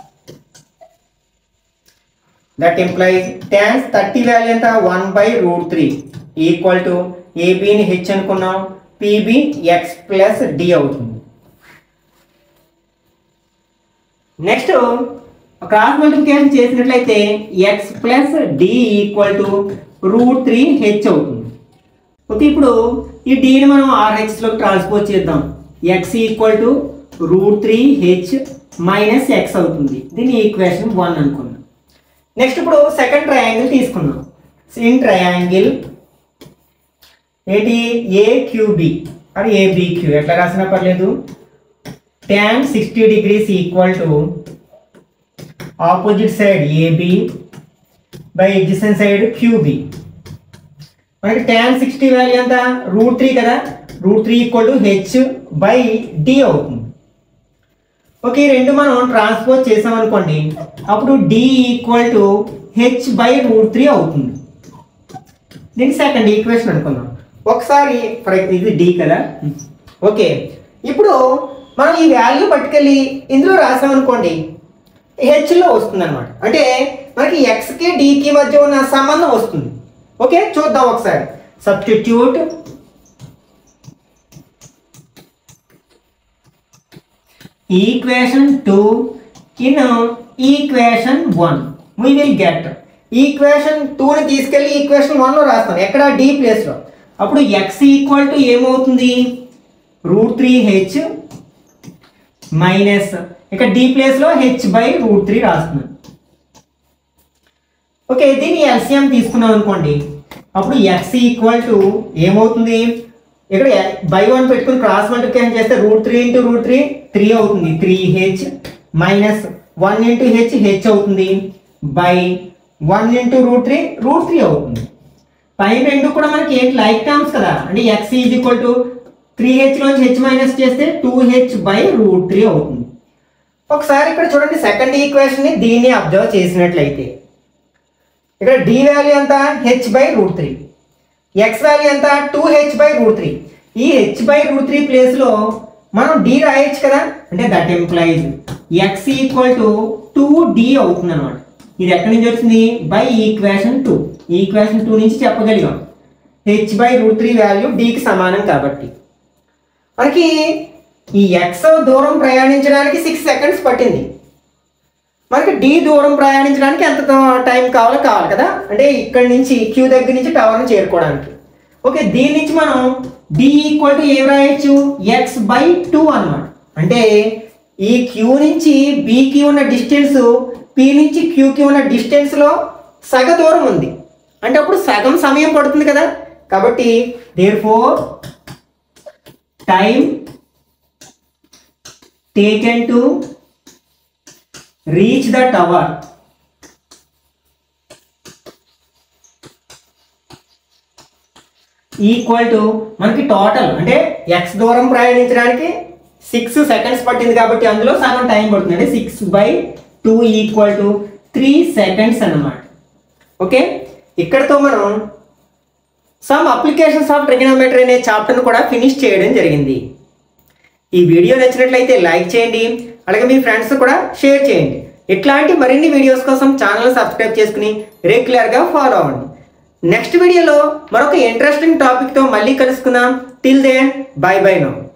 that implies tans thirty value ఎంత one by root three equal to ఏబిని హెచ్ అనుకున్నాం పిబి ఎక్స్ ప్లస్ డి అవుతుంది నెక్స్ట్ క్రాస్ మల్టిప్లికేషన్ చేసినట్లయితే X plus d equal to root three h అవుతుంది ఓకే ఇప్పుడు ఈ డీని మనం ఆర్హెచ్లోకి ట్రాన్స్పోజ్ చేద్దాం x equal to root three h minus x అవుతుంది దీని ఈక్వేషన్ వన్ అనుకున్నాం నెక్స్ట్ ఇప్పుడు సెకండ్ ట్రయాంగిల్ తీసుకున్నాం ఇన్ ట్రయాంగిల్ ఏంటి ఏక్యూబి అది ఏబిక్యూ ఎట్లా రాసినా పర్లేదు tan sixty degrees equal to opposite side AB by adjacent side QB మనకి tan సిక్స్టీ వాల్యూ ఎంత రూట్ త్రీ కదా root three equal to h by d అవుతుంది ఓకే ఈ రెండు మనం ట్రాన్స్పోజ్ చేసాం అనుకోండి అప్పుడు d equal to h by root three అవుతుంది దీనికి సెకండ్ ఈక్వేషన్ అనుకుందాం ఒకసారి ఫర్ ఇది డి కదా ఓకే ఇప్పుడు మనం ఈ వాల్యూ పట్టుకెళ్ళి ఇందులో రాసాం అనుకోండి హెచ్లో వస్తుంది అనమాట అంటే మనకి ఎక్స్కి డికి మధ్య ఉన్న సంబంధం వస్తుంది ఓకే చూద్దాం ఒకసారి substitute equation two in equation one we will get equation టూని తీసుకెళ్ళి ఈక్వేషన్ వన్లో రాస్తాను ఎక్కడ డి ప్లేస్లో అప్పుడు ఎక్స్ ఈక్వల్ టు ఏమవుతుంది రూట్ త్రీ హెచ్ మైనస్ ఇక డి ప్లేస్లో హెచ్ బై రూట్ త్రీ రాస్తున్నాను ఓకే దీన్ని ఎల్సిఎం తీసుకున్నాం అనుకోండి అప్పుడు ఎక్స్ ఈక్వల్ టు ఏమవుతుంది ఇక్కడ బై వన్ పెట్టుకుని క్రాస్ మల్టిప్లికేషన్ చేస్తే root three into root three three అవుతుంది three h minus one into h H అవుతుంది by one into root three root three అవుతుంది పై రెండు కూడా మనకి ఏంటి లైక్ టర్మ్స్ కదా అంటే x is equal to three హెచ్లోంచి హెచ్ మైనస్ చేస్తే two h by root three అవుతుంది ఒకసారి ఇక్కడ చూడండి సెకండ్ ఈక్వేషన్ని దీన్ని అబ్జర్వ్ చేసినట్లయితే ఇక్కడ డి వాల్యూ ఎంత h by root three x value ఎంత two h by root three ఈ హెచ్ బై రూట్ త్రీ ప్లేస్లో మనం డి రాయొచ్చు కదా అంటే that implies x equal to two d అవుతుంది అనమాట ఇది ఎక్కడి నుంచి వచ్చింది by equation two equation two నుంచి చెప్పగలిగాం h by root three value డికి సమానం కాబట్టి మనకి ఈ ఎక్స్ దూరం ప్రయాణించడానికి సిక్స్ సెకండ్స్ పట్టింది మనకి డి దూరం ప్రయాణించడానికి ఎంత టైం కావాలో కావాలి కదా అంటే ఇక్కడి నుంచి క్యూ దగ్గర నుంచి టవర్ని చేరుకోవడానికి ఓకే దీని నుంచి మనం డి ఈక్వల్ టు ఏం రాయొచ్చు ఎక్స్ బై టూ అనమాట అంటే ఈ క్యూ నుంచి బికి ఉన్న డిస్టెన్స్ పి నుంచి క్యూకి ఉన్న డిస్టెన్స్లో సగ దూరం ఉంది అంటే అప్పుడు సగం సమయం పడుతుంది కదా కాబట్టి therefore time taken to reach the tower equal to మనకి టోటల్ అంటే ఎక్స్ దూరం ప్రయాణించడానికి సిక్స్ సెకండ్స్ పట్టింది కాబట్టి అందులో సగం టైం పడుతుంది అంటే six by two equal to three seconds అన్నమాట ఓకే ఇక్కడతో మనం సమ్ అప్లికేషన్స్ ఆఫ్ ట్రిగనోమెట్రీ అనే చాప్టర్ను కూడా ఫినిష్ చేయడం జరిగింది ఈ వీడియో నచ్చినట్లయితే లైక్ చేయండి అలాగే మీ ఫ్రెండ్స్ కూడా షేర్ చేయండి ఇట్లాంటి మరిన్ని వీడియోస్ కోసం ఛానల్ సబ్స్క్రైబ్ చేసుకుని రెగ్యులర్గా ఫాలో అవ్వండి నెక్స్ట్ వీడియోలో మరొక ఇంట్రెస్టింగ్ టాపిక్తో మళ్ళీ కలుసుకుందాం till then bye bye no